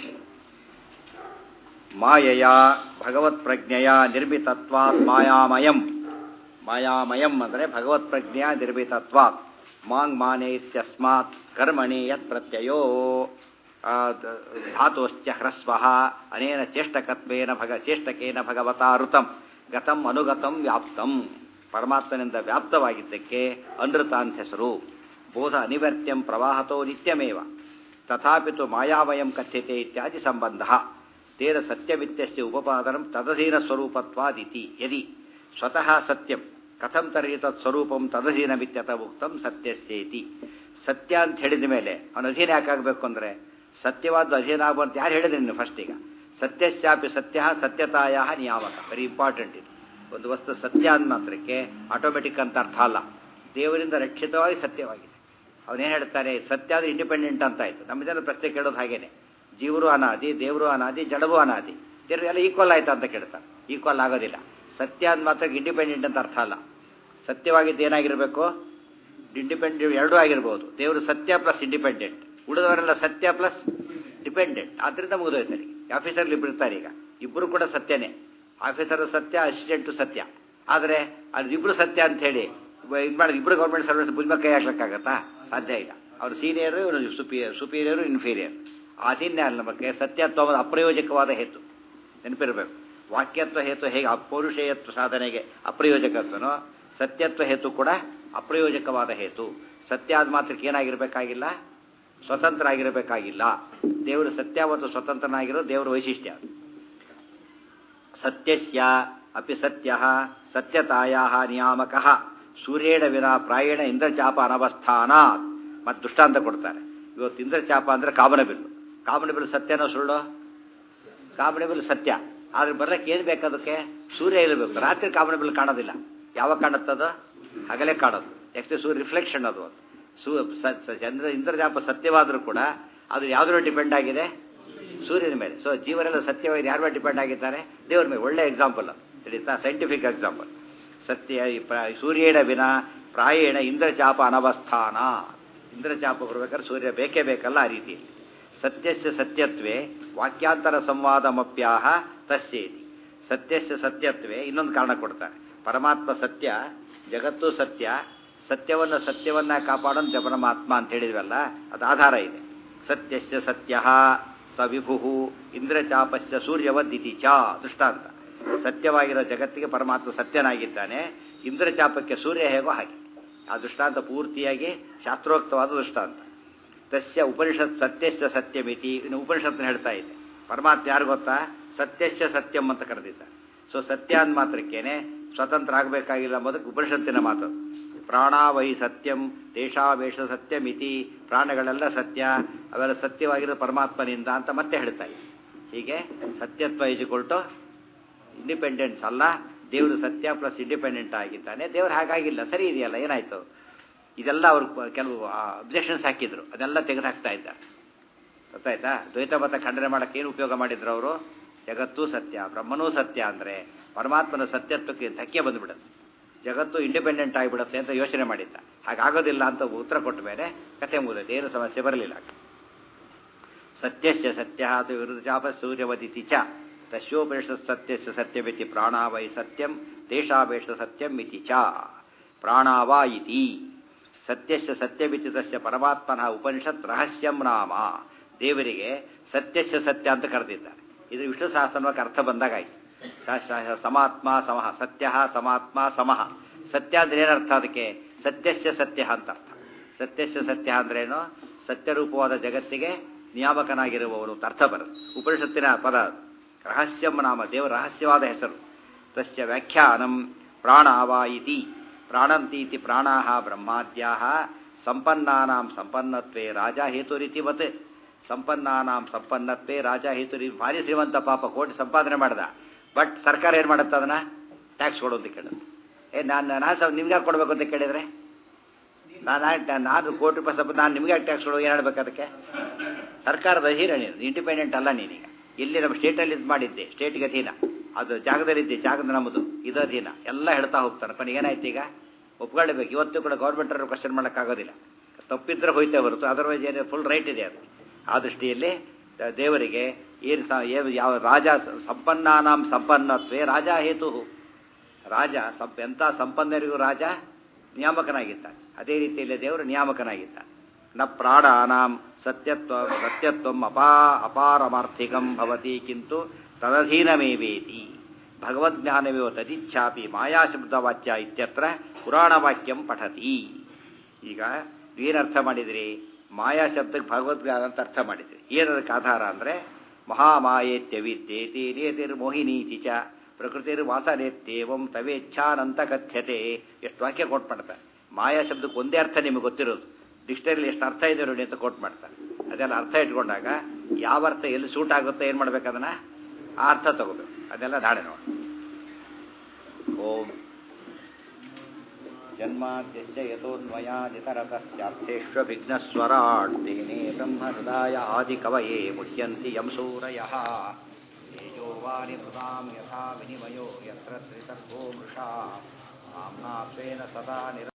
ಮಾಯೆಯ ಭಗವತ್ ಪ್ರಜ್ಞೆಯ ನಿರ್ಮಿತತ್ವಾತ್ ಮಾಯಾಮಯಂ ಮಾಯಾಮಯಂ ಅಂದರೆ ಭಗವತ್ ಪ್ರಜ್ಞೆಯ ನಿರ್ಮಿತತ್ವಾತ್ ಮಾಂಗ್ ಮಾನೆ ಇತ್ಯಸ್ಮಾತ್ ಕರ್ಮಣಿ ಯತ್ ಪ್ರತ್ಯಯೋ ಆ, ದ- ಧಾತೋಶ್ಚ ಹ್ರಸ್ವ ಅನೇನ ಚೇಷ್ಟಕತ್ವೇನ ಭಗ ಚೇಷ್ಟಕೇನ ಭಗವತಾ ಋತಂ ಗತಂ ಅನುಗತಂ ವ್ಯಾಪ್ತಂ ಪರಮಾತ್ಮನಿಂದ ವ್ಯಾಪ್ತವಾಗಿದ್ದಕ್ಕೆ ಅನೃತ ಅಂತ ಹೆಸರು ಬೋಧ ಅನಿವರ್ತ್ಯಂ ಪ್ರವಾಹತೋ ನಿತ್ಯಮೇವ ತಥಾಪಿತು ಮಾಯಾಮಯಂ ಕಥ್ಯತೆ ಇತ್ಯಾದಿ ಸಂಬಂಧ ತೇನ ಸತ್ಯಮಿತ್ಯಸ್ಯ ಉಪಪಾದನಂ ತದಧೀನ ಸ್ವರೂಪತ್ವಾದಿತಿ ಯದಿ ಸ್ವತಃ ಸತ್ಯಂ ಕಥಂ ತರ್ಹಿ ತತ್ ಸ್ವರೂಪಂ ತದಧೀನಮಿತ್ಯತ ಉಕ್ತಂ ಸತ್ಯಸ್ಯೇತಿ ಸತ್ಯ ಅಂತ ಹೇಳಿದ ಮೇಲೆ ಅವನ ಅಧೀನ ಯಾಕಾಗಬೇಕು ಅಂದರೆ ಸತ್ಯವಾದ ಅಧೀನ ಆಗುವಂತ ಯಾರು ಹೇಳಿದ್ರೆ ನೀನು ಫಸ್ಟ್ ಈಗ ಸತ್ಯಸ್ಯಾಪಿ ಸತ್ಯ ಸತ್ಯತಾಯ ನಿಯಾಮಕ ವೆರಿ ಇಂಪಾರ್ಟೆಂಟ್ ಇದು ಒಂದು ವಸ್ತು ಸತ್ಯ ಅಂದ ಮಾತ್ರಕ್ಕೆ ಆಟೋಮೆಟಿಕ್ ಅಂತ ಅರ್ಥ ಅಲ್ಲ ದೇವರಿಂದ ರಕ್ಷಿತವಾಗಿ ಸತ್ಯವಾಗಿದೆ ಅವನೇನು ಹೇಳ್ತಾರೆ ಸತ್ಯ ಆದರೆ ಇಂಡಿಪೆಂಡೆಂಟ್ ಅಂತ ಆಯಿತು ನಮ್ಮ ಜನ ಪ್ರಶ್ನೆ ಕೇಳೋದು ಹಾಗೇನೆ ಜೀವರು ಅನಾದಿ ದೇವರು ಅನಾದಿ ಜಡವು ಅನಾದಿ ದೇವರು ಎಲ್ಲ ಈಕ್ವಲ್ ಆಯ್ತಾ ಅಂತ ಕೇಳ್ತಾರೆ ಈಕ್ವಲ್ ಆಗೋದಿಲ್ಲ ಸತ್ಯ ಅಂದ ಮಾತ್ರ ಇಂಡಿಪೆಂಡೆಂಟ್ ಅಂತ ಅರ್ಥ ಅಲ್ಲ ಸತ್ಯವಾಗಿದ್ದು ಏನಾಗಿರಬೇಕು ಇಂಡಿಪೆಂಡೆಂಟ್ ಎರಡೂ ಆಗಿರ್ಬೋದು ದೇವರು ಸತ್ಯ ಪ್ಲಸ್ ಇಂಡಿಪೆಂಡೆಂಟ್ ಉಳಿದವರೆಲ್ಲ ಸತ್ಯ ಪ್ಲಸ್ ಡಿಪೆಂಡೆಂಟ್ ಆದ್ದರಿಂದ ಮುಗಿದೋಯ್ತಾರೆ ಆಫೀಸರ್ಲಿ ಇರ್ತಾರೆ ಈಗ ಇಬ್ಬರು ಕೂಡ ಸತ್ಯನೇ ಆಫೀಸರ್ ಸತ್ಯ ಅಸಿಸ್ಟೆಂಟು ಸತ್ಯ ಆದರೆ ಅದು ಇಬ್ಬರು ಸತ್ಯ ಅಂತ ಹೇಳಿ ಇದು ಮಾಡಿ ಇಬ್ಬರು ಗೌರ್ಮೆಂಟ್ ಸರ್ವಿಸ್ ಬುಲ್ಮ ಕೈ ಹಾಕ್ಲಿಕ್ಕಾಗತ್ತಾ ಸಾಧ್ಯ ಇಲ್ಲ ಅವ್ರು ಸೀನಿಯರು ಇವರು ಸುಪೀರಿಯರ್ ಸುಪೀರಿಯರು ಇನ್ಫೀರಿಯರ್ ಅದಿನ್ನೇ ಅಲ್ಲ ನಮಗೆ ಸತ್ಯತ್ವ ಅಪ್ರಯೋಜಕವಾದ ಹೇತು ನೆನಪಿರಬೇಕು ವಾಕ್ಯತ್ವ ಹೇತು ಹೇಗೆ ಅಪೌರುಷೇಯತ್ವ ಸಾಧನೆಗೆ ಅಪ್ರಯೋಜಕತ್ವನೋ ಸತ್ಯತ್ವ ಹೇತು ಕೂಡ ಅಪ್ರಯೋಜಕವಾದ ಹೇತು ಸತ್ಯ ಆದ ಮಾತ್ರಕ್ಕೆ ಏನಾಗಿರಬೇಕಾಗಿಲ್ಲ ಸ್ವತಂತ್ರ ಆಗಿರಬೇಕಾಗಿಲ್ಲ ದೇವರು ಸತ್ಯ ಮತ್ತು ಸ್ವತಂತ್ರನಾಗಿರೋ ದೇವರ ವೈಶಿಷ್ಟ್ಯ ಸತ್ಯಸ್ಯ ಅಪಿ ಸತ್ಯ ಸತ್ಯತಾಯ ನಿಯಾಮಕ ಸೂರ್ಯೇಣ ವಿನ ಪ್ರಾಯಣ ಇಂದ್ರಚಾಪ ಅನವಸ್ಥಾನ ಮತ್ತು ದೃಷ್ಟಾಂತ ಕೊಡ್ತಾರೆ ಇವತ್ತು ಇಂದ್ರಚಾಪ ಅಂದ್ರೆ ಕಾಮನಬಿಲ್ಲು ಕಾಮನಬಿಲ್ಲು ಸತ್ಯನೋ ಸುಳ್ಳು ಕಾಮನಬಿಲ್ಲು ಸತ್ಯ ಆದ್ರೆ ಬರ್ಲಕ್ಕೆ ಏನು ಬೇಕದಕ್ಕೆ ಸೂರ್ಯ ಇರಬೇಕು ರಾತ್ರಿ ಕಾಮನಬಿಲ್ಲು ಕಾಣೋದಿಲ್ಲ ಯಾವಾಗ ಕಾಣುತ್ತದು ಹಗಲೇ ಕಾಣೋದು ನೆಕ್ಸ್ಟ್ ಸೂರ್ಯ ರಿಫ್ಲೆಕ್ಷನ್ ಅದು ಸೂ ಚಂದ್ರ ಇಂದ್ರಜಾಪ ಸತ್ಯವಾದರೂ ಕೂಡ ಅದು ಯಾವುದರ ಡಿಪೆಂಡ್ ಆಗಿದೆ ಸೂರ್ಯನ ಮೇಲೆ ಸೊ ಜೀವರೆಲ್ಲ ಸತ್ಯವಾಗಿ ಯಾರ ಮೇಲೆ ಡಿಪೆಂಡ್ ಆಗಿದ್ದಾರೆ ದೇವರ ಮೇಲೆ ಒಳ್ಳೆ ಎಕ್ಸಾಂಪಲ್ ತಿಳಿತಾ ಸೈಂಟಿಫಿಕ್ ಎಕ್ಸಾಂಪಲ್ ಸತ್ಯ ಸೂರ್ಯನ ವಿನ ಪ್ರಾಯೇಣ ಇಂದ್ರಚಾಪ ಅನವಸ್ಥಾನ ಇಂದ್ರಚಾಪ ಬರ್ಬೇಕಾದ್ರೆ ಸೂರ್ಯ ಬೇಕೇ ಬೇಕಲ್ಲ ಆ ರೀತಿಯಲ್ಲಿ ಸತ್ಯಸ್ಯ ಸತ್ಯತ್ವೇ ವಾಕ್ಯಾಂತರ ಸಂವಾದಮಪ್ಯಾಹ ತಸ್ಯೇತಿ ಸತ್ಯಸ್ಯ ಸತ್ಯತ್ವೇ ಇನ್ನೊಂದು ಕಾರಣ ಕೊಡ್ತಾರೆ ಪರಮಾತ್ಮ ಸತ್ಯ ಜಗತ್ತು ಸತ್ಯ ಸತ್ಯವನ್ನ ಸತ್ಯವನ್ನ ಕಾಪಾಡೋನು ಪರಮಾತ್ಮ ಅಂತ ಹೇಳಿದ್ವಲ್ಲ ಅದು ಆಧಾರ ಇದೆ ಸತ್ಯಸ್ಯ ಸತ್ಯ ಸ ವಿಭು ಇಂದ್ರಚಾಪಸ್ಯ ಸೂರ್ಯವದ್ದಿತಿ ಚ ದೃಷ್ಟಾಂತ ಸತ್ಯವಾಗಿರೋ ಜಗತ್ತಿಗೆ ಪರಮಾತ್ಮ ಸತ್ಯನಾಗಿದ್ದಾನೆ ಇಂದ್ರಚಾಪಕ್ಕೆ ಸೂರ್ಯ ಹೇಗೋ ಹಾಗೆ ಆ ದೃಷ್ಟಾಂತ ಪೂರ್ತಿಯಾಗಿ ಶಾಸ್ತ್ರೋಕ್ತವಾದ ದೃಷ್ಟಾಂತ ತಸ್ಯ ಉಪನಿಷತ್ ಸತ್ಯಸ್ಯ ಸತ್ಯಮಿತಿ ಇನ್ನು ಉಪನಿಷತ್ನ ಹೇಳ್ತಾ ಇದೆ ಪರಮಾತ್ಮ ಯಾರು ಗೊತ್ತಾ ಸತ್ಯಸ್ಯ ಸತ್ಯಂ ಅಂತ ಕರೆದಿದ್ದಾರೆ ಸೊ ಸತ್ಯ ಅಂದ ಮಾತ್ರಕ್ಕೇನೆ ಸ್ವತಂತ್ರ ಆಗಬೇಕಾಗಿಲ್ಲ ಎಂಬುದಕ್ಕೆ ಉಪನಿಷತ್ತಿನ ಮಾತು ಪ್ರಾಣಾವೈ ಸತ್ಯಂ ದೇಶಾವೇಶ ಸತ್ಯಮಿತಿ ಪ್ರಾಣಗಳೆಲ್ಲ ಸತ್ಯ ಅವೆಲ್ಲ ಸತ್ಯವಾಗಿರೋ ಪರಮಾತ್ಮನಿಂದ ಅಂತ ಮತ್ತೆ ಹೇಳ್ತಾರೆ ಹೀಗೆ ಸತ್ಯತ್ವ ಇಜಿಕೊಳ್ಟು ಇಂಡಿಪೆಂಡೆನ್ಸ್ ಅಲ್ಲ ದೇವರು ಸತ್ಯ ಪ್ಲಸ್ ಇಂಡಿಪೆಂಡೆಂಟ್ ಆಗಿದ್ದಾನೆ ದೇವರು ಹಾಗಾಗಿಲ್ಲ ಸರಿ ಇದೆಯಲ್ಲ ಏನಾಯ್ತು ಇದೆಲ್ಲ ಅವರು ಕೆಲವು ಅಬ್ಜೆಕ್ಷನ್ಸ್ ಹಾಕಿದ್ರು ಅದೆಲ್ಲ ತೆಗೆದುಹಾಕ್ತಾ ಇದ್ದಾರೆ ಗೊತ್ತಾಯ್ತಾ ದ್ವೈತ ಮತ ಖಂಡನೆ ಮಾಡಕ್ಕೆ ಏನು ಉಪಯೋಗ ಮಾಡಿದ್ರು ಅವರು ಜಗತ್ತೂ ಸತ್ಯ ಬ್ರಹ್ಮನೂ ಸತ್ಯ ಅಂದರೆ ಪರಮಾತ್ಮನ ಸತ್ಯತ್ವಕ್ಕೆ ಧಕ್ಕೆ ಬಂದುಬಿಡುತ್ತೆ ಜಗತ್ತು ಇಂಡಿಪೆಂಡೆಂಟ್ ಆಗಿಬಿಡುತ್ತೆ ಅಂತ ಯೋಚನೆ ಮಾಡಿದ್ದ ಹಾಗಾಗೋದಿಲ್ಲ ಅಂತ ಉತ್ತರ ಕೊಟ್ಟ ಮೇಲೆ ಕಥೆ ಮುಗಿದೈತೆ ಏನು ಸಮಸ್ಯೆ ಬರಲಿಲ್ಲ ಸತ್ಯಸ್ಯ ಸತ್ಯ ಅದು ವಿರುದ್ಧಾಪ ಸೂರ್ಯವದಿತಿ ಚ ತಸ್ಯೋಪನಿಷತ್ ಸತ್ಯಸ್ಯ ಸತ್ಯಮಿತಿ ಪ್ರಾಣಾವೈ ಸತ್ಯಂ ದೇಶಾವೇಶ ಸತ್ಯಂ ಇತಿ ಚ ಪ್ರಾಣಾವಾ ಇತಿ ಸತ್ಯಸ್ಯ ಸತ್ಯಮಿತಿ ತಸ್ಯ ಪರಮಾತ್ಮನ ಉಪನಿಷತ್ ರಹಸ್ಯಂ ನಾಮ ದೇವರಿಗೆ ಸತ್ಯಸ್ಯ ಸತ್ಯ ಅಂತ ಕರೆದಿದ್ದಾರೆ ಇದು ವಿಷ್ಣು ಸಹಸ್ರಕ್ಕೆ ಅರ್ಥ ಬಂದಾಗಾಯ್ತು ಸಮಾತ್ಮ ಸಮಃ ಸತ್ಯ ಸಮಾತ್ಮ ಸಮಃ ಸತ್ಯ ಅಂದ್ರೆ ಏನರ್ಥ ಅದಕ್ಕೆ ಸತ್ಯಸ್ಯ ಸತ್ಯ ಅಂತ ಅರ್ಥ ಸತ್ಯಸ್ಯ ಸತ್ಯ ಅಂದ್ರೇನು ಸತ್ಯರೂಪವಾದ ಜಗತ್ತಿಗೆ ನಿಯಾಮಕನಾಗಿರುವವನು ಅಂತ ಅರ್ಥ ಬರುತ್ತೆ ಉಪನಿಷತ್ತಿನ ಪದ ರಹಸ್ಯಂ ನಾಮ ದೇವರ ರಹಸ್ಯವಾದ ಹೆಸರು ತಸ್ಯ ವ್ಯಾಖ್ಯಾನಂ ಪ್ರಾಣಾವಾ ಇತಿ ಪ್ರಾಣಂತೀತಿ ಪ್ರಾಣಾಹ ಬ್ರಹ್ಮಾದ್ಯಾಹ ಸಂಪನ್ನಾನಾಂ ಸಂಪನ್ನತ್ವೇ ರಾಜ ಹೇತುರಿತಿವತ್ ಸಂಪನ್ನಾನಾಂ ಸಂಪನ್ನತ್ವೇ ರಾಜ ಹೇತುರಿ ಭಾರಿ ಶ್ರೀಮಂತ ಪಾಪ ಕೋಟಿ ಸಂಪಾದನೆ ಮಾಡ್ದ ಬಟ್ ಸರ್ಕಾರ ಏನು ಮಾಡುತ್ತೆ ಅದನ್ನ ಟ್ಯಾಕ್ಸ್ ಕೊಡು ಅಂತ ಕೇಳುತ್ತೆ ಏ ನಾನು ನಾನು ಸ್ವಲ್ಪ ನಿಮ್ಗೆ ಯಾಕೆ ಕೊಡಬೇಕು ಅಂತ ಕೇಳಿದ್ರೆ ನಾನು ನಾನು ಕೋಟಿ ರೂಪಾಯಿ ಸ್ವಲ್ಪ ನಾನು ನಿಮ್ಗೆ ಯಾಕೆ ಟ್ಯಾಕ್ಸ್ ಕೊಡು ಏನು ಹೇಳ್ಬೇಕು ಅದಕ್ಕೆ ಸರ್ಕಾರದ ಅಧೀನ ನೀನು ಇಂಡಿಪೆಂಡೆಂಟ್ ಅಲ್ಲ ನೀನೀಗ ಇಲ್ಲಿ ನಮ್ಮ ಸ್ಟೇಟಲ್ಲಿ ಇದು ಮಾಡಿದ್ದೆ ಸ್ಟೇಟ್ಗೆ ಅಧೀನ ಅದು ಜಾಗದಲ್ಲಿದ್ದೆ ಜಾಗದ ನಮ್ಮದು ಇದು ಅಧೀನ ಎಲ್ಲ ಹೇಳ್ತಾ ಹೋಗ್ತಾನೆ ಕೊನೆಗೆ ಏನಾಯ್ತು ಈಗ ಒಪ್ಕೊಳ್ಳೇಬೇಕು ಇವತ್ತು ಕೂಡ ಗೌರ್ಮೆಂಟ್ ಅವರು ಕ್ವಶನ್ ಮಾಡೋಕ್ಕಾಗೋದಿಲ್ಲ ತಪ್ಪಿದ್ರೆ ಹೋಯ್ತೇ ಹೊರತು ಅದರ್ವೈಸ್ ಏನು ಫುಲ್ ರೈಟ್ ಇದೆ ಅದು ಆ ದೃಷ್ಟಿಯಲ್ಲಿ ದೇವರಿಗೆ ಏನು ಯಾವ ರಾಜ ಸಂಪನ್ನಾನಾಂ ಸಂಪನ್ನತ್ವೇ ರಾಜ ಹೇತು ರಾಜ ಸಂಪ ಎಂಥ ಸಂಪನ್ನರಿಗೂ ರಾಜ ನಿಯಾಮಕನಾಗಿದ್ದಾನೆ ಅದೇ ರೀತಿಯಲ್ಲಿ ದೇವರು ನಿಯಾಮಕನಾಗಿದ್ದ ನ ಪ್ರಾಣಾನಾಂ ಸತ್ಯತ್ವ ಸತ್ಯತ್ವಂ ಅಪಾ ಅಪಾರಮಾರ್ಥಿಕಂ ಭವತಿ ಕಿಂತು ತದಧೀನಮೇವೇತಿ ಭಗವದ್ಜ್ಞಾನವೇವ ತದಿಚ್ಛಾಪಿ ಮಾಯಾಶಬ್ದವಾಚ್ಯ ಇತ್ಯತ್ರ ಪುರಾಣವಾಕ್ಯಂ ಪಠತಿ ಈಗ ಏನರ್ಥ ಮಾಡಿದ್ರಿ ಮಾಯಾ ಶಬ್ದಕ್ಕೆ ಭಗವದ್ಗಾನ ಅಂತ ಅರ್ಥ ಮಾಡಿದ್ವಿ ಏನದಕ್ಕೆ ಆಧಾರ ಅಂದರೆ ಮಹಾಮಾಯೇತ್ಯವಿದ್ಯೇತಿ ನೇತಿರ್ ಮೋಹಿನೀತಿ ಚ ಪ್ರಕೃತಿರ್ ವಾಸನೇತ್ಯೇವಂ ತವೇಚ್ಛಾನಂತ ಕಥ್ಯತೆ ಎಷ್ಟು ವಾಕ್ಯ ಕೋಟ್ ಮಾಡ್ತಾರೆ ಮಾಯಾ ಶಬ್ದಕ್ಕೆ ಒಂದೇ ಅರ್ಥ ನಿಮಗೆ ಗೊತ್ತಿರೋದು ಡಿಕ್ಷನರಿಲಿ ಎಷ್ಟು ಅರ್ಥ ಇದೆ ನೋಡಿ ಅಂತ ಕೋಟ್ ಮಾಡ್ತಾರೆ ಅದೆಲ್ಲ ಅರ್ಥ ಇಟ್ಕೊಂಡಾಗ ಯಾವ ಅರ್ಥ ಎಲ್ಲಿ ಸೂಟ್ ಆಗುತ್ತೋ ಏನು ಮಾಡ್ಬೇಕು ಅದನ್ನ ಆ ಅರ್ಥ ತಗೋಬೇಕು ಅದೆಲ್ಲ ನಾಳೆ ನೋಡಿ ಓಂ ಜನ್ಮಾದ್ಯಸ್ಯ ಯತೋನ್ಮಯಾದಿತರತಶ್ಚಾರ್ಥೇष्वभिघ्नस्वराट् तेने ब्रह्महृदाय आदिकवये मुह्यन्ति यं सूरयः तेजो वारिमृदां यथा विनिमयो यत्र त्रिसर्गो मृषा आम्ना स्वेन सदा निर